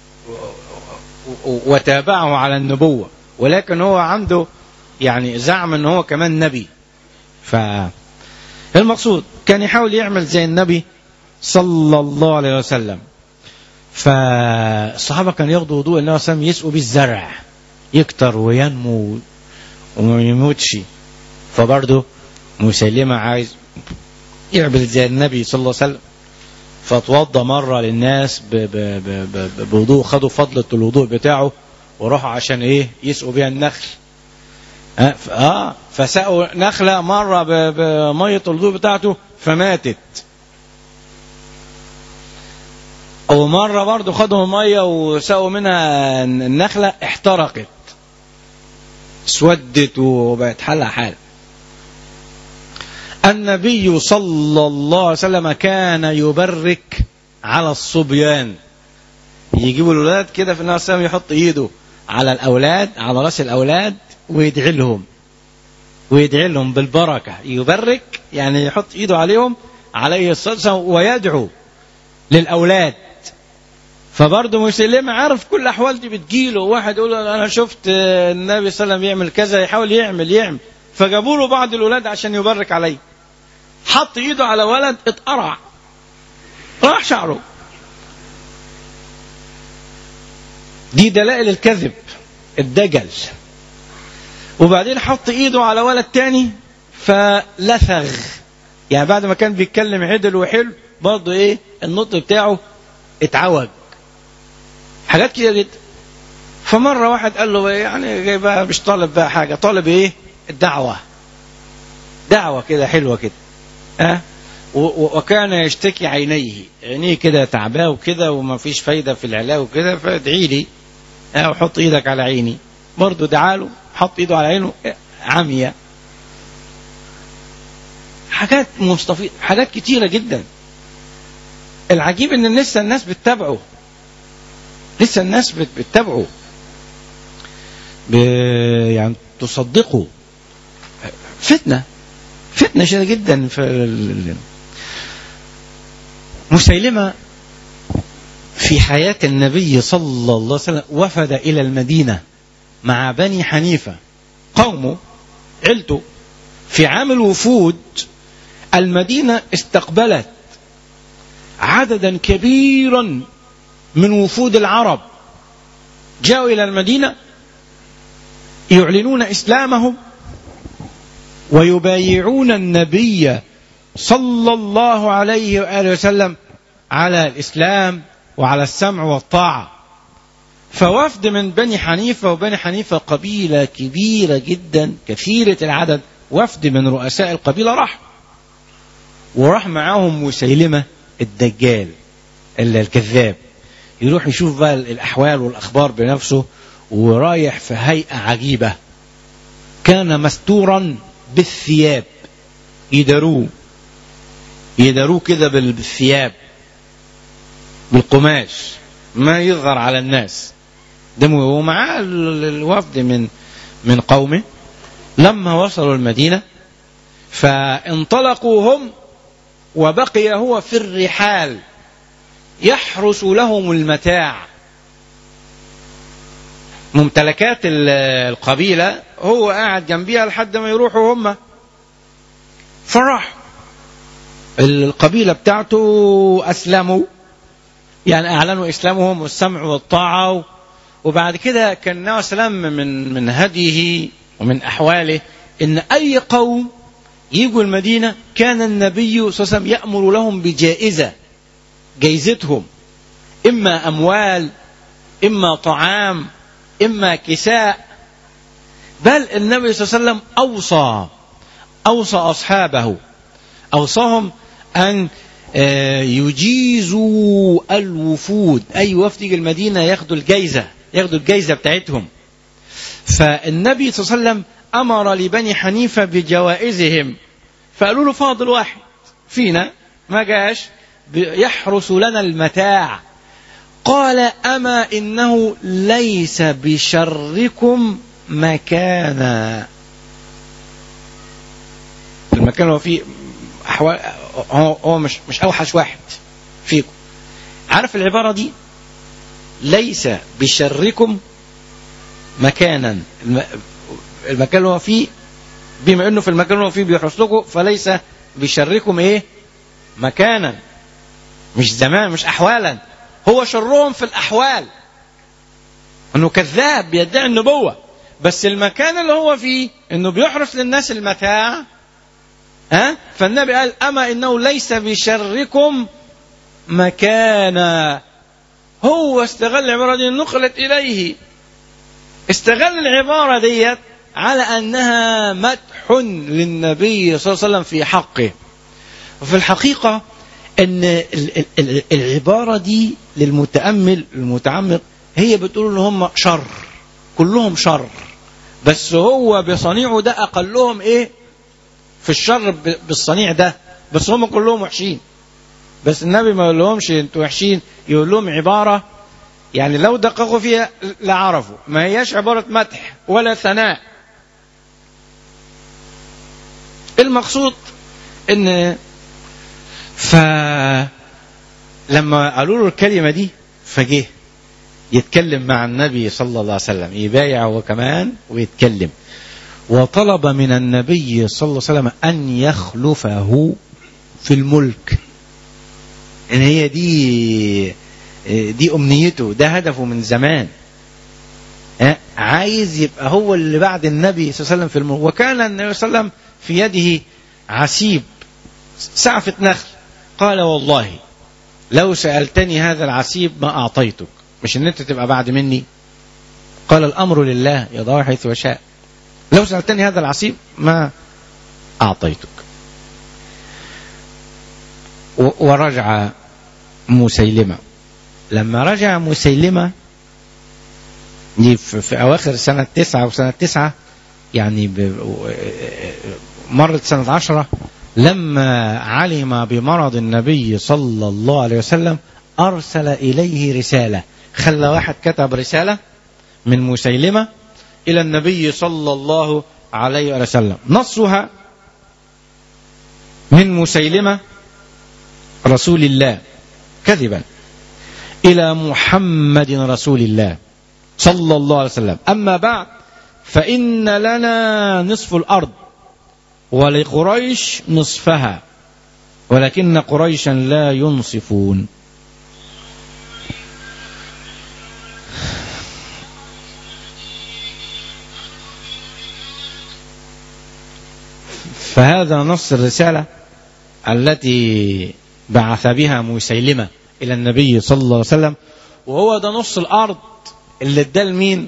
وتابعه على النبوة ولكن هو عنده يعني زعم ان هو كمان نبي ف المقصود كان يحاول يعمل زي النبي صلى الله عليه وسلم فالصحابة كانوا ياخدوا وضوء النبي صلى الله عليه وسلم يسقوا بالزرع يكتر وينمو وما يموتش فبرضه مسيلمة عايز يعمل زي النبي صلى الله عليه وسلم فتوضى مرة للناس بوضوء خدوا فضلة الوضوء بتاعه وراحوا عشان ايه يسقوا بيها النخل اه فسقوا نخلة مرة بمية الوضوء بتاعته فماتت أو مرة برضو خدوا مية وسقوا منها النخلة احترقت اسودت وبقت حالها حال النبي صلى الله عليه وسلم كان يبرك على الصبيان يجيبوا الولاد كده في النبي صلى الله عليه وسلم يحط ايده على الاولاد على راس الاولاد ويدعي لهم ويدعي لهم بالبركه يبرك يعني يحط ايده عليهم عليه الصلاه والسلام ويدعو للاولاد فبرضه مسلمة عارف كل الأحوال دي بتجيله واحد يقول له أنا شفت النبي صلى الله عليه وسلم يعمل كذا يحاول يعمل يعمل فجابوا له بعض الأولاد عشان يبرك عليه حط إيده على ولد اتقرع راح شعره دي دلائل الكذب الدجل وبعدين حط ايده على ولد تاني فلثغ يعني بعد ما كان بيتكلم عدل وحلو برضه ايه النطق بتاعه اتعوج حاجات كده جدا فمرة واحد قال له يعني جاي بقى مش طالب بقى حاجة طالب ايه الدعوة دعوة كده حلوة كده أه؟ وكان يشتكي عينيه عينيه كده تعباه وكده وما فيش فايدة في العلاج وكده فادعي لي أه وحط ايدك على عيني برضه دعاله حط ايده على عينه عمية حاجات مستفيض حاجات كتيرة جدا العجيب ان لسه الناس بتتابعه لسه الناس بتتابعه ب... يعني تصدقه فتنة فتنة شديدة جدا في مسيلمة في حياة النبي صلى الله عليه وسلم وفد إلى المدينة مع بني حنيفة قومه عيلته في عام الوفود المدينة استقبلت عددا كبيرا من وفود العرب جاءوا إلى المدينة يعلنون إسلامهم ويبايعون النبي صلى الله عليه وآله وسلم على الإسلام وعلى السمع والطاعة فوفد من بني حنيفة وبني حنيفة قبيلة كبيرة جدا كثيرة العدد وفد من رؤساء القبيلة راح وراح معاهم مسيلمة الدجال الكذاب يروح يشوف بقى الأحوال والأخبار بنفسه ورايح في هيئة عجيبة كان مستورا بالثياب يداروه يداروه كده بالثياب بالقماش ما يظهر على الناس دمه ومعاه الوفد من من قومه لما وصلوا المدينة فانطلقوا هم وبقي هو في الرحال يحرس لهم المتاع ممتلكات القبيلة هو قاعد جنبيها لحد ما يروحوا هم فراح القبيلة بتاعته أسلموا يعني أعلنوا إسلامهم والسمع والطاعة وبعد كده كان النبي صلى الله عليه وسلم من من هديه ومن أحواله إن أي قوم يجوا المدينة كان النبي صلى الله عليه وسلم يأمر لهم بجائزة جايزتهم إما أموال إما طعام إما كساء بل النبي صلى الله عليه وسلم أوصى أوصى أصحابه أوصاهم أن يجيزوا الوفود أي وفد يجي المدينة ياخدوا الجايزة ياخدوا الجايزة بتاعتهم فالنبي صلى الله عليه وسلم أمر لبني حنيفة بجوائزهم فقالوا له فاضل واحد فينا ما جاش يحرس لنا المتاع قال أما إنه ليس بشركم مكانا المكان هو فيه أحوال هو مش مش أوحش واحد فيكم عارف العبارة دي ليس بشركم مكانا المكان اللي هو فيه بما انه في المكان اللي هو فيه بيحرس لكم فليس بشركم ايه مكانا مش زمان مش احوالا هو شرهم في الاحوال انه كذاب بيدعي النبوه بس المكان اللي هو فيه انه بيحرس للناس المتاع ها فالنبي قال اما انه ليس بشركم مكانا هو استغل العباره دي نقلت اليه استغل العباره ديت على انها مدح للنبي صلى الله عليه وسلم في حقه وفي الحقيقه ان العباره دي للمتامل المتعمق هي بتقول ان هم شر كلهم شر بس هو بصنيعه ده اقلهم ايه في الشر بالصنيع ده بس هم كلهم وحشين بس النبي ما يقول لهمش انتوا وحشين يقول لهم عباره يعني لو دققوا فيها لعرفوا ما هياش عباره مدح ولا ثناء المقصود ان فلما قالوا له الكلمه دي فجه يتكلم مع النبي صلى الله عليه وسلم يبايع هو كمان ويتكلم وطلب من النبي صلى الله عليه وسلم أن يخلفه في الملك إن هي دي دي أمنيته ده هدفه من زمان ها؟ عايز يبقى هو اللي بعد النبي صلى الله عليه وسلم في الملك وكان النبي صلى الله عليه وسلم في يده عسيب سعفة نخل قال والله لو سألتني هذا العسيب ما أعطيتك مش ان انت تبقى بعد مني قال الأمر لله يضع حيث يشاء لو سألتني هذا العسيب ما أعطيتك و- ورجع مسيلمة لما رجع مسيلمة دي في في أواخر سنة تسعة وسنة تسعة يعني ب- مرت سنة عشرة لما علم بمرض النبي صلى الله عليه وسلم أرسل إليه رسالة خلى واحد كتب رسالة من مسيلمة إلى النبي صلى الله عليه وسلم نصها من مسيلمة رسول الله كذبا إلى محمد رسول الله صلى الله عليه وسلم أما بعد فإن لنا نصف الأرض ولقريش نصفها ولكن قريشا لا ينصفون فهذا نص الرسالة التي بعث بها مسيلمة إلى النبي صلى الله عليه وسلم وهو ده نص الأرض اللي اداه لمين؟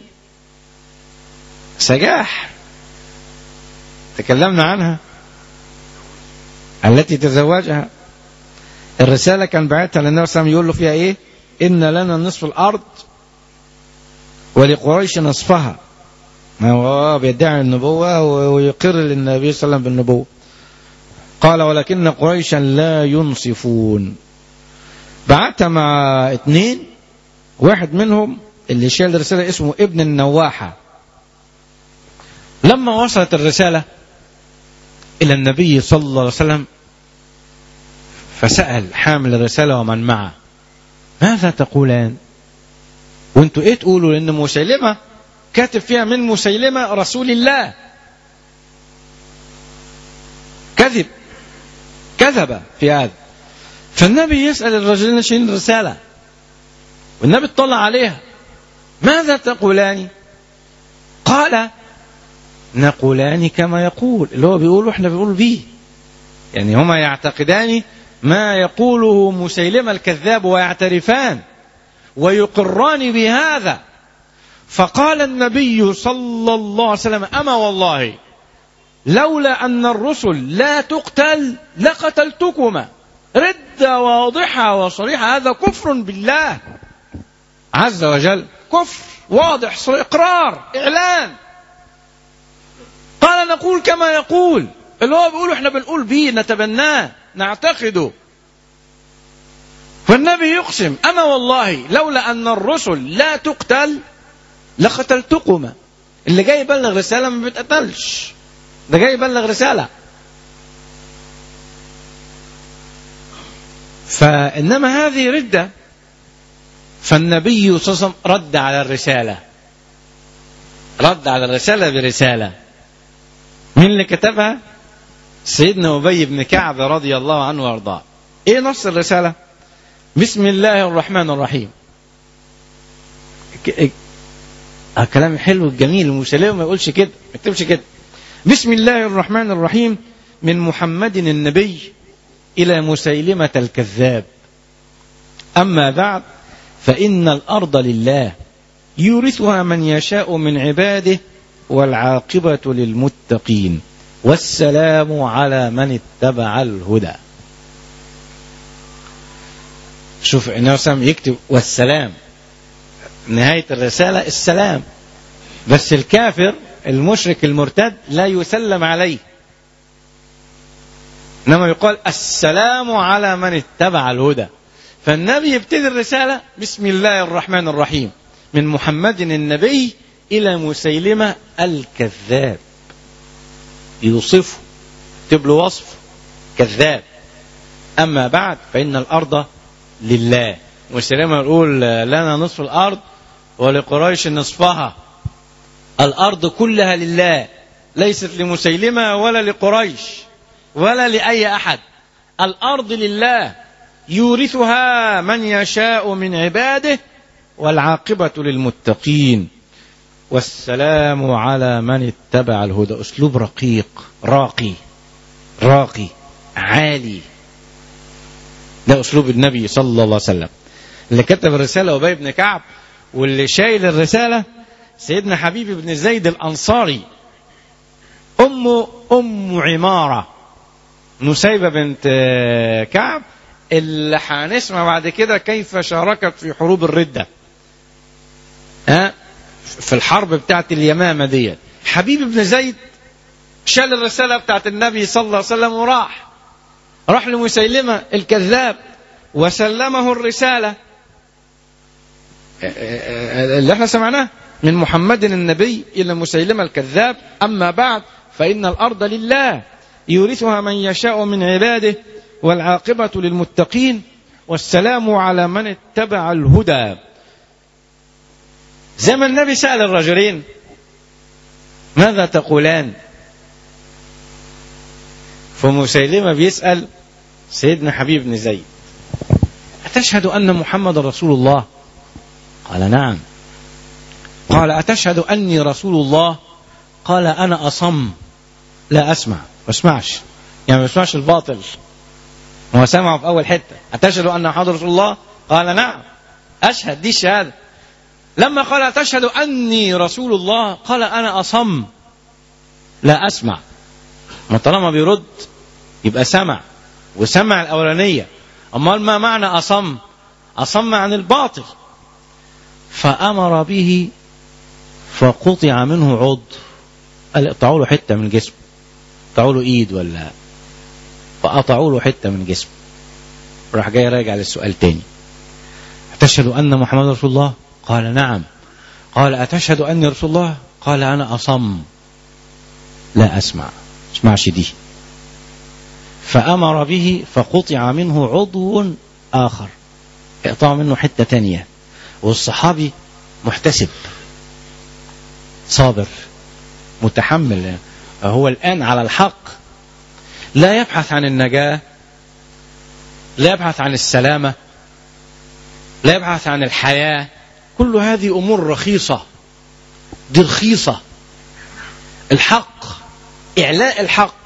سجاح تكلمنا عنها التي تزوجها الرسالة كان بعتها للنبي صلى الله عليه وسلم يقول له فيها ايه إن لنا نصف الأرض ولقريش نصفها ما هو بيدعي النبوة ويقر للنبي صلى الله عليه وسلم بالنبوة قال ولكن قريشا لا ينصفون بعتها مع اتنين واحد منهم اللي شال الرسالة اسمه ابن النواحة لما وصلت الرسالة إلى النبي صلى الله عليه وسلم فسأل حامل الرسالة ومن معه ماذا تقولان وانتوا ايه تقولوا لان مسيلمة كاتب فيها من مسيلمة رسول الله كذب كذب في هذا فالنبي يسأل الرجلين شين الرسالة والنبي اطلع عليها ماذا تقولان قال نقولان كما يقول اللي هو بيقوله احنا بنقول به يعني هما يعتقدان ما يقوله مسيلمة الكذاب ويعترفان ويقران بهذا فقال النبي صلى الله عليه وسلم أما والله لولا أن الرسل لا تقتل لقتلتكما ردة واضحة وصريحة هذا كفر بالله عز وجل كفر واضح صريح إقرار إعلان قال نقول كما يقول اللي هو بيقول احنا بنقول بيه نتبناه نعتقده فالنبي يقسم أما والله لولا أن الرسل لا تقتل لقتلتكما اللي جاي يبلغ رسالة ما بيتقتلش ده جاي يبلغ رسالة فإنما هذه ردة فالنبي صلى الله عليه وسلم رد على الرسالة رد على الرسالة برسالة مين اللي كتبها سيدنا أبي بن كعب رضي الله عنه وارضاه ايه نص الرسالة بسم الله الرحمن الرحيم ك- آه كلام حلو جميل مسلم ما يقولش كده ما يكتبش كده بسم الله الرحمن الرحيم من محمد النبي إلى مسيلمة الكذاب أما بعد فإن الأرض لله يورثها من يشاء من عباده والعاقبة للمتقين والسلام على من اتبع الهدى شوف النبي صلى الله عليه وسلم يكتب والسلام نهاية الرسالة السلام بس الكافر المشرك المرتد لا يسلم عليه انما يقال السلام على من اتبع الهدى فالنبي يبتدي الرسالة بسم الله الرحمن الرحيم من محمد النبي إلى مسيلمة الكذاب يوصفه يكتب له وصف كذاب أما بعد فإن الأرض لله مسيلمة يقول لنا نصف الأرض ولقريش نصفها الأرض كلها لله ليست لمسيلمة ولا لقريش ولا لأي أحد الأرض لله يورثها من يشاء من عباده والعاقبة للمتقين والسلام على من اتبع الهدى أسلوب رقيق راقي راقي عالي ده أسلوب النبي صلى الله عليه وسلم اللي كتب الرسالة أبي بن كعب واللي شايل الرسالة سيدنا حبيب بن زيد الأنصاري أمه أم عمارة نسيبة بنت كعب اللي هنسمع بعد كده كيف شاركت في حروب الردة ها في الحرب بتاعت اليمامة دي حبيب بن زيد شال الرسالة بتاعت النبي صلى الله عليه وسلم وراح راح لمسيلمة الكذاب وسلمه الرسالة اللي احنا سمعناه من محمد النبي إلى مسيلمة الكذاب أما بعد فإن الأرض لله يورثها من يشاء من عباده والعاقبة للمتقين والسلام على من اتبع الهدى زي ما النبي سأل الرجلين ماذا تقولان فمسيلمة بيسأل سيدنا حبيب بن زيد أتشهد أن محمد رسول الله قال نعم قال أتشهد أني رسول الله قال أنا أصم لا أسمع ما اسمعش يعني ما اسمعش الباطل هو سمعه في أول حتة أتشهد أن محمد رسول الله قال نعم أشهد دي الشهادة لما قال أتشهد أني رسول الله قال أنا أصم لا أسمع ما طالما بيرد يبقى سمع وسمع الأولانية أمال ما معنى أصم أصم عن الباطل فأمر به فقطع منه عضو قال اقطعوا له حتة من جسمه قطعوا له إيد ولا فقطعوا له حتة من جسمه راح جاي راجع للسؤال تاني أتشهد أن محمد رسول الله قال نعم قال أتشهد أني رسول الله قال أنا أصم لا أسمع اسمعش دي فأمر به فقطع منه عضو آخر اقطع منه حتة تانية والصحابي محتسب صابر متحمل هو الآن على الحق لا يبحث عن النجاة لا يبحث عن السلامة لا يبحث عن الحياة كل هذه أمور رخيصة دي رخيصة الحق إعلاء الحق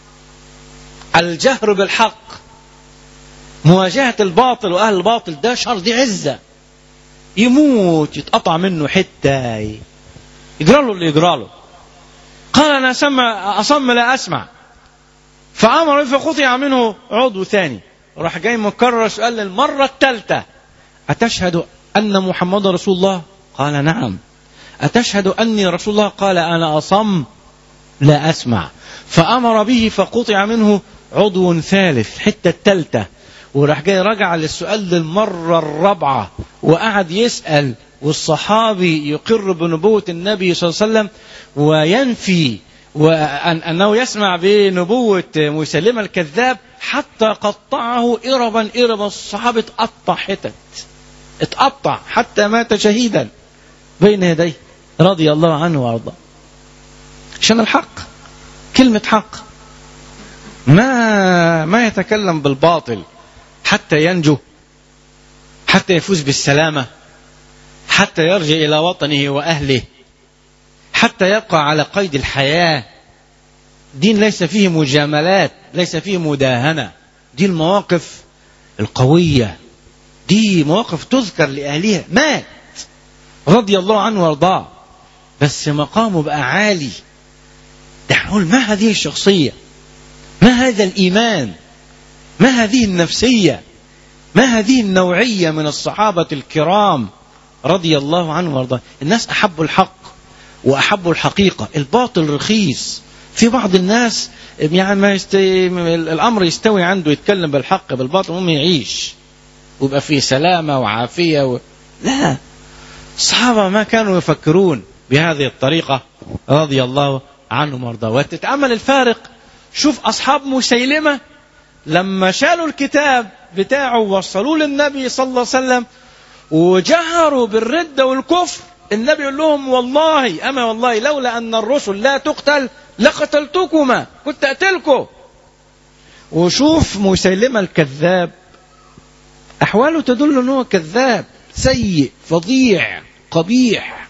الجهر بالحق مواجهة الباطل وأهل الباطل ده شر دي عزة يموت يتقطع منه حتة يجرى له اللي يجرى له قال أنا سمع أصم لا أسمع فأمر فقطع منه عضو ثاني راح جاي مكرر سؤال للمرة الثالثة أتشهد أن محمد رسول الله قال نعم أتشهد أني رسول الله قال أنا أصم لا أسمع فأمر به فقطع منه عضو ثالث حتة الثالثة وراح جاي رجع للسؤال للمرة الرابعة وقعد يسأل والصحابي يقر بنبوة النبي صلى الله عليه وسلم وينفي وأنه يسمع بنبوة مسلمة الكذاب حتى قطعه إربا إربا الصحابة اتقطع حتت اتقطع حتى مات شهيدا بين يديه رضي الله عنه وارضاه عشان الحق كلمة حق ما ما يتكلم بالباطل حتى ينجو حتى يفوز بالسلامة حتى يرجع إلى وطنه وأهله حتى يبقى على قيد الحياة دين ليس فيه مجاملات ليس فيه مداهنة دي المواقف القوية دي مواقف تذكر لأهلها مات رضي الله عنه وارضاه بس مقامه بقى عالي تقول ما هذه الشخصية ما هذا الإيمان ما هذه النفسية ما هذه النوعية من الصحابة الكرام رضي الله عنه وارضاه الناس أحبوا الحق وأحبوا الحقيقة الباطل رخيص في بعض الناس يعني ما يستي... الأمر يستوي عنده يتكلم بالحق بالباطل المهم يعيش ويبقى في سلامة وعافية و... لا الصحابة ما كانوا يفكرون بهذه الطريقة رضي الله عنهم وارضاه وتتأمل الفارق شوف أصحاب مسيلمة لما شالوا الكتاب بتاعه ووصلوه للنبي صلى الله عليه وسلم وجهروا بالردة والكفر النبي يقول لهم والله أما والله لولا أن الرسل لا تقتل لقتلتكما كنت أقتلكم وشوف مسيلمة الكذاب أحواله تدل أنه كذاب سيء فظيع قبيح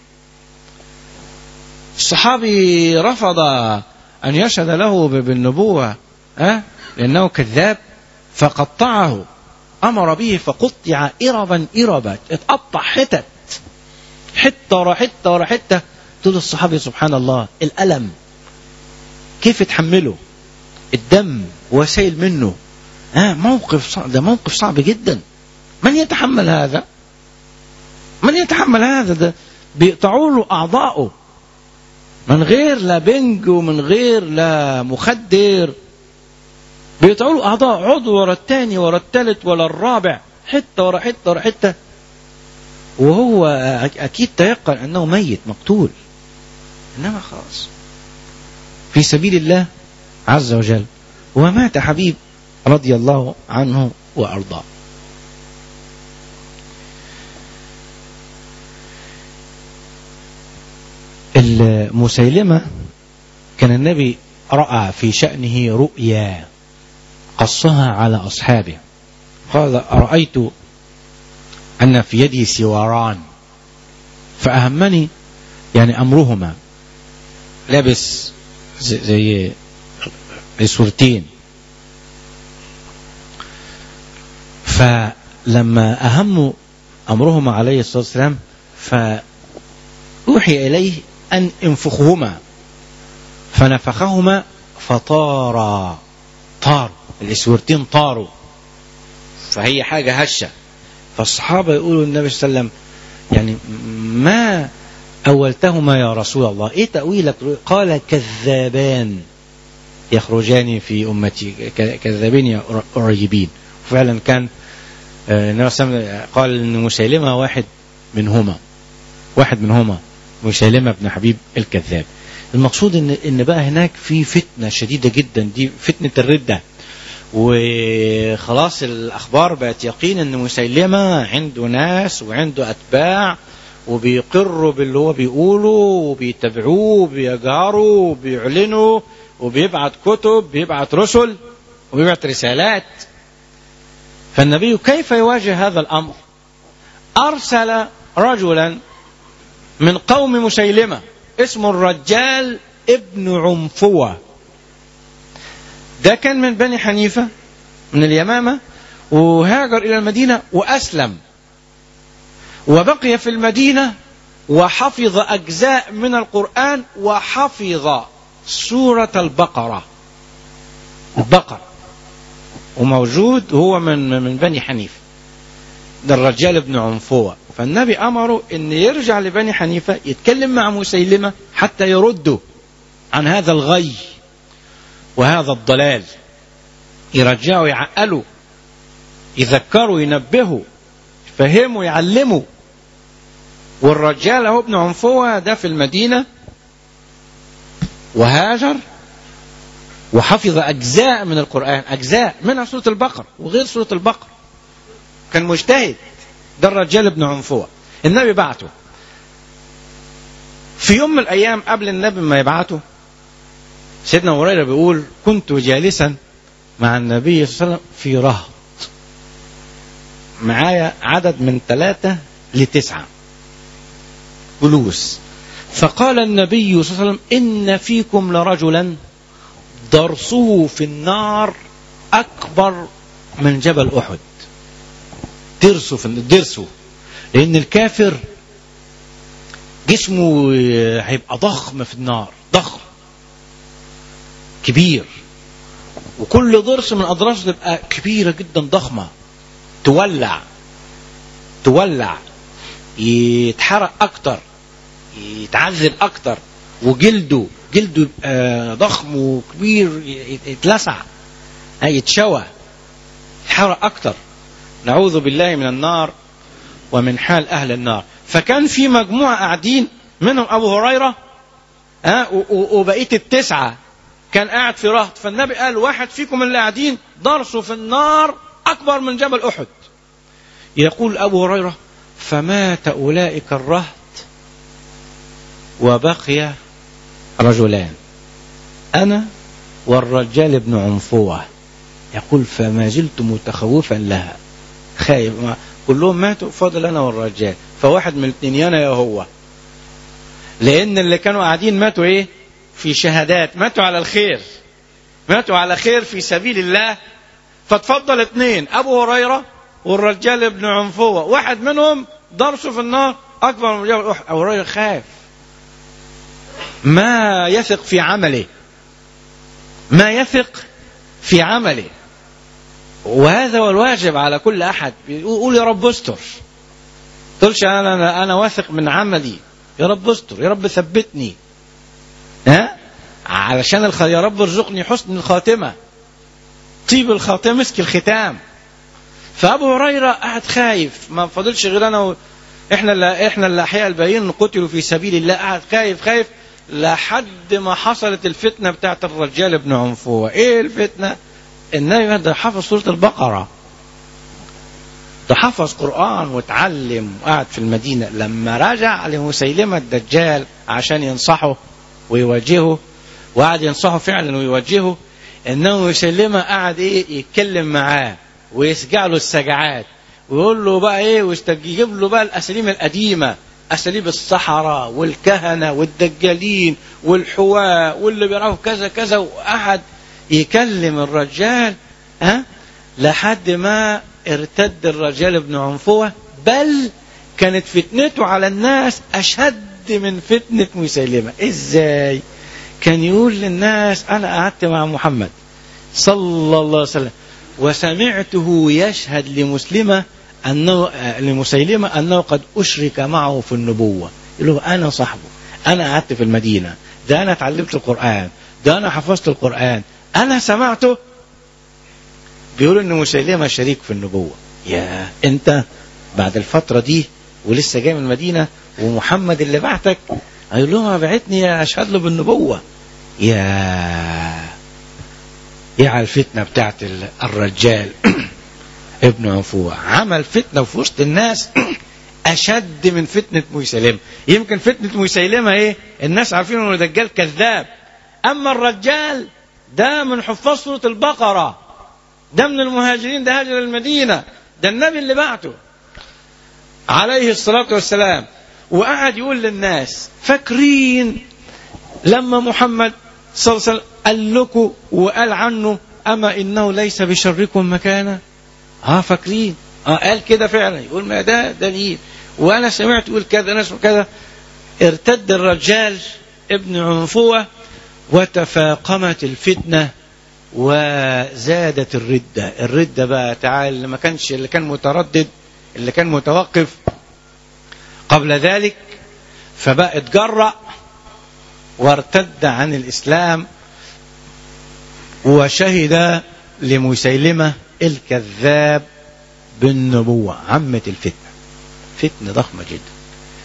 الصحابي رفض أن يشهد له بالنبوة أه؟ لأنه كذاب فقطعه أمر به فقطع إربا إربا اتقطع حتت حتة ورا حتة ورا حتة تقول الصحابي سبحان الله الألم كيف يتحمله الدم وسيل منه آه موقف صعب ده موقف صعب جدا من يتحمل هذا من يتحمل هذا ده بيقطعوا له أعضاءه من غير لا بنج ومن غير لا مخدر بيقطعوا له أعضاء عضو ورا الثاني ورا الثالث ورا الرابع حتة ورا حتة ورا حتة وهو أكيد تيقن أنه ميت مقتول إنما خلاص في سبيل الله عز وجل ومات حبيب رضي الله عنه وأرضاه المسيلمة كان النبي رأى في شأنه رؤيا قصها على أصحابه قال رأيت أن في يدي سواران فأهمني يعني أمرهما لابس زي زي صورتين فلما أهم أمرهما عليه الصلاة والسلام فأوحي إليه أن انفخهما فنفخهما فطارا طار الاسورتين طاروا فهي حاجة هشة فالصحابة يقولوا النبي صلى الله عليه وسلم يعني ما أولتهما يا رسول الله إيه تأويلك قال كذابان يخرجان في أمتي كذابين قريبين فعلا كان النبي صلى الله عليه وسلم قال أن مسيلمة واحد منهما واحد منهما مسيلمة بن حبيب الكذاب المقصود ان ان بقى هناك في فتنه شديده جدا دي فتنه الرده وخلاص الاخبار بقت يقين ان مسيلمه عنده ناس وعنده اتباع وبيقروا باللي هو بيقوله وبيتبعوه وبيجاروا وبيعلنوا وبيبعت كتب بيبعت رسل وبيبعت رسالات فالنبي كيف يواجه هذا الامر ارسل رجلا من قوم مسيلمه اسمه الرجال ابن عنفوة ده كان من بني حنيفة من اليمامة وهاجر إلى المدينة وأسلم وبقي في المدينة وحفظ أجزاء من القرآن وحفظ سورة البقرة البقرة وموجود هو من من بني حنيفة ده الرجال ابن عنفوة فالنبي أمره أن يرجع لبني حنيفة يتكلم مع مسيلمة حتى يردوا عن هذا الغي وهذا الضلال يرجعوا يعقلوا يذكروا ينبهوا يفهموا يعلموا والرجال هو ابن عنفوة ده في المدينة وهاجر وحفظ أجزاء من القرآن أجزاء منها سورة البقرة وغير سورة البقرة كان مجتهد ده الرجال ابن عنفوة النبي بعته في يوم من الأيام قبل النبي ما يبعته سيدنا هريرة بيقول كنت جالسا مع النبي صلى الله عليه وسلم في رهط معايا عدد من ثلاثة لتسعة جلوس فقال النبي صلى الله عليه وسلم إن فيكم لرجلا درسه في النار أكبر من جبل أحد درسه في درسه لأن الكافر جسمه هيبقى ضخم في النار ضخم كبير وكل ضرس من أضراسه تبقى كبيرة جدا ضخمة تولع تولع يتحرق أكتر يتعذب أكتر وجلده جلده يبقى ضخم وكبير يتلسع يتشوى يتحرق أكتر نعوذ بالله من النار ومن حال أهل النار فكان في مجموعة قاعدين منهم أبو هريرة ها وبقية التسعة كان قاعد في رهط فالنبي قال واحد فيكم اللي قاعدين درسه في النار أكبر من جبل أحد يقول أبو هريرة فمات أولئك الرهط وبقي رجلان أنا والرجال ابن عنفوة يقول فما زلت متخوفا لها خايف ما كلهم ماتوا فاضل أنا والرجال فواحد من الاثنين يا أنا يا هو لأن اللي كانوا قاعدين ماتوا إيه في شهادات ماتوا على الخير ماتوا على خير في سبيل الله فتفضل اثنين أبو هريرة والرجال ابن عنفوة واحد منهم درسه في النار أكبر من جبل أحد أبو هريرة خاف ما يثق في عمله ما يثق في عمله وهذا هو الواجب على كل احد يقول يا رب استر تقولش انا انا, أنا واثق من عملي يا رب استر يا رب ثبتني ها علشان الخ... يا رب ارزقني حسن الخاتمه طيب الخاتمه مسك الختام فابو هريره قاعد خايف ما فاضلش غير انا و... احنا اللي احنا الاحياء الباقيين قتلوا في سبيل الله قاعد خايف خايف لحد ما حصلت الفتنه بتاعت الرجال ابن عنفوه ايه الفتنه النبي ده حفظ سوره البقره ده حفظ قران واتعلم وقعد في المدينه لما رجع لمسيلمه الدجال عشان ينصحه ويوجهه وقعد ينصحه فعلا ويوجهه انه مسيلمه قعد ايه يتكلم معاه ويسجع له السجعات ويقول له بقى ايه ويجيب له بقى الاساليب القديمه اساليب السحره والكهنه والدجالين والحواء واللي بيعرفوا كذا كذا وقعد يكلم الرجال ها لحد ما ارتد الرجال ابن عنفوه بل كانت فتنته على الناس اشد من فتنه مسيلمه ازاي كان يقول للناس انا قعدت مع محمد صلى الله عليه وسلم وسمعته يشهد لمسلمه أنه لمسيلمة أنه قد أشرك معه في النبوة يقول له أنا صاحبه أنا قعدت في المدينة ده أنا اتعلمت القرآن ده أنا حفظت القرآن أنا سمعته بيقول إن مسيلمة شريك في النبوة يا أنت بعد الفترة دي ولسه جاي من المدينة ومحمد اللي بعتك هيقول لهم بعتني أشهد له بالنبوة يا يا على الفتنة بتاعت الرجال ابن عنفوة عمل فتنة في وسط الناس أشد من فتنة مسيلمة يمكن فتنة مسيلمة إيه الناس عارفين إنه دجال كذاب أما الرجال ده من حفاظ سورة البقرة ده من المهاجرين ده هاجر المدينة ده النبي اللي بعته عليه الصلاة والسلام وقعد يقول للناس فاكرين لما محمد صلى الله عليه وسلم قال لكم وقال عنه أما إنه ليس بشركم مكانا اه فاكرين اه قال كده فعلا يقول ما ده دليل وانا سمعت يقول كذا انا كذا ارتد الرجال ابن عنفوه وتفاقمت الفتنه وزادت الردة الردة بقى تعال اللي ما كانش اللي كان متردد اللي كان متوقف قبل ذلك فبقى اتجرأ وارتد عن الإسلام وشهد لمسيلمة الكذاب بالنبوة عمة الفتنة فتنة ضخمة جدا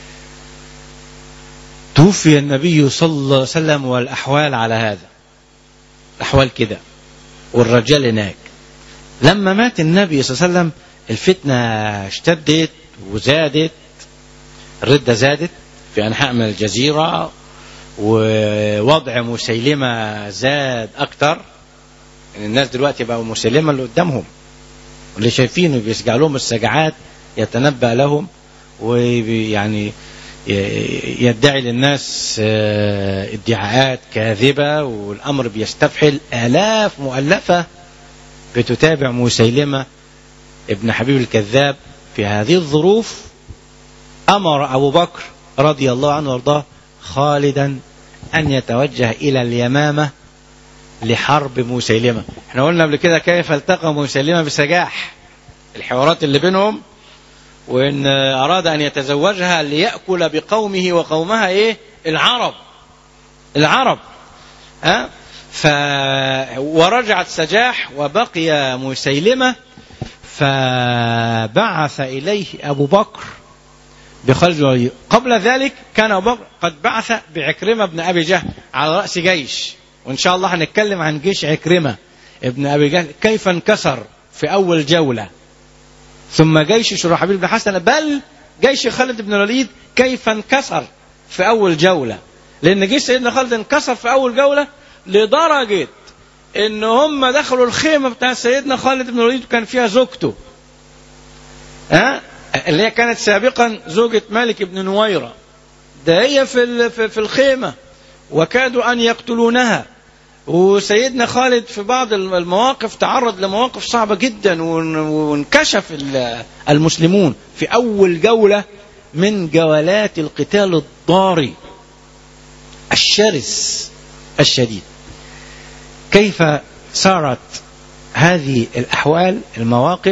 توفي النبي صلى الله عليه وسلم والأحوال على هذا الأحوال كده والرجال هناك لما مات النبي صلى الله عليه وسلم الفتنة اشتدت وزادت الردة زادت في أنحاء من الجزيرة ووضع مسيلمة زاد أكتر الناس دلوقتي بقوا مسيلمة اللي قدامهم واللي شايفينه بيسجع لهم السجعات يتنبأ لهم ويعني يدعي للناس ادعاءات كاذبة والأمر بيستفحل آلاف مؤلفة بتتابع مسيلمة ابن حبيب الكذاب في هذه الظروف أمر أبو بكر رضي الله عنه وارضاه خالدا أن يتوجه إلى اليمامة لحرب مسيلمة احنا قلنا قبل كده كيف التقى مسيلمة بسجاح الحوارات اللي بينهم وان اراد ان يتزوجها ليأكل بقومه وقومها ايه العرب العرب ها ف ورجعت سجاح وبقي مسيلمة فبعث إليه أبو بكر بخالد الوليد قبل ذلك كان أبو بكر قد بعث بعكرمة بن أبي جهل على رأس جيش وإن شاء الله هنتكلم عن جيش عكرمة ابن أبي جهل كيف انكسر في أول جولة ثم جيش شرحبيل بن حسن بل جيش خالد بن الوليد كيف انكسر في أول جولة لأن جيش سيدنا خالد انكسر في أول جولة لدرجة إن هم دخلوا الخيمة بتاع سيدنا خالد بن الوليد وكان فيها زوجته ها اللي هي كانت سابقا زوجة مالك بن نويرة ده هي في في الخيمة وكادوا أن يقتلونها وسيدنا خالد في بعض المواقف تعرض لمواقف صعبة جدا وانكشف المسلمون في أول جولة من جولات القتال الضاري الشرس الشديد كيف صارت هذه الأحوال المواقف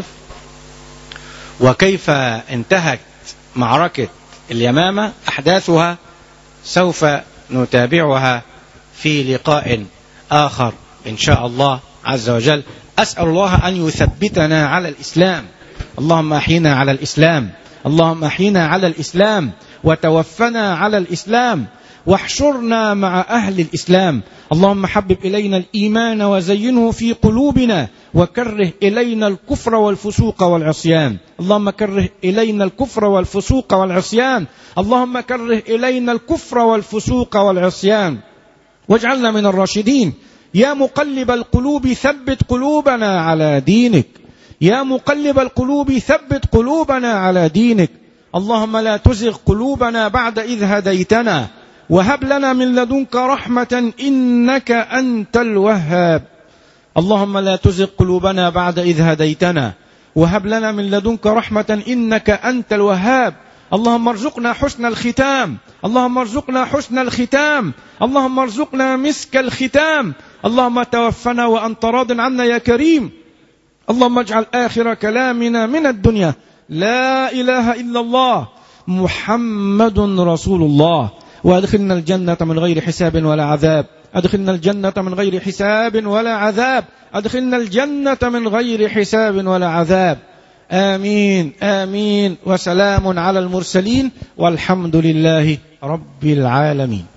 وكيف انتهت معركة اليمامة أحداثها سوف نتابعها في لقاء آخر إن شاء الله عز وجل أسأل الله أن يثبتنا على الإسلام اللهم أحينا على الإسلام اللهم أحينا على الإسلام وتوفنا على الإسلام واحشرنا مع أهل الإسلام اللهم حبب إلينا الإيمان وزينه في قلوبنا وكره إلينا الكفر والفسوق والعصيان اللهم كره إلينا الكفر والفسوق والعصيان اللهم كره إلينا الكفر والفسوق والعصيان واجعلنا من الراشدين يا مقلب القلوب ثبت قلوبنا على دينك يا مقلب القلوب ثبت قلوبنا على دينك اللهم لا تزغ قلوبنا بعد إذ هديتنا وهب لنا من لدنك رحمة إنك أنت الوهاب اللهم لا تزغ قلوبنا بعد إذ هديتنا وهب لنا من لدنك رحمة إنك أنت الوهاب اللهم ارزقنا حسن الختام اللهم ارزقنا حسن الختام اللهم ارزقنا مسك الختام اللهم توفنا وأنت راض عنا يا كريم اللهم اجعل آخر كلامنا من الدنيا لا إله إلا الله محمد رسول الله وادخلنا الجنة من غير حساب ولا عذاب أدخلنا الجنة من غير حساب ولا عذاب أدخلنا الجنة من غير حساب ولا عذاب آمين آمين وسلام على المرسلين والحمد لله رب العالمين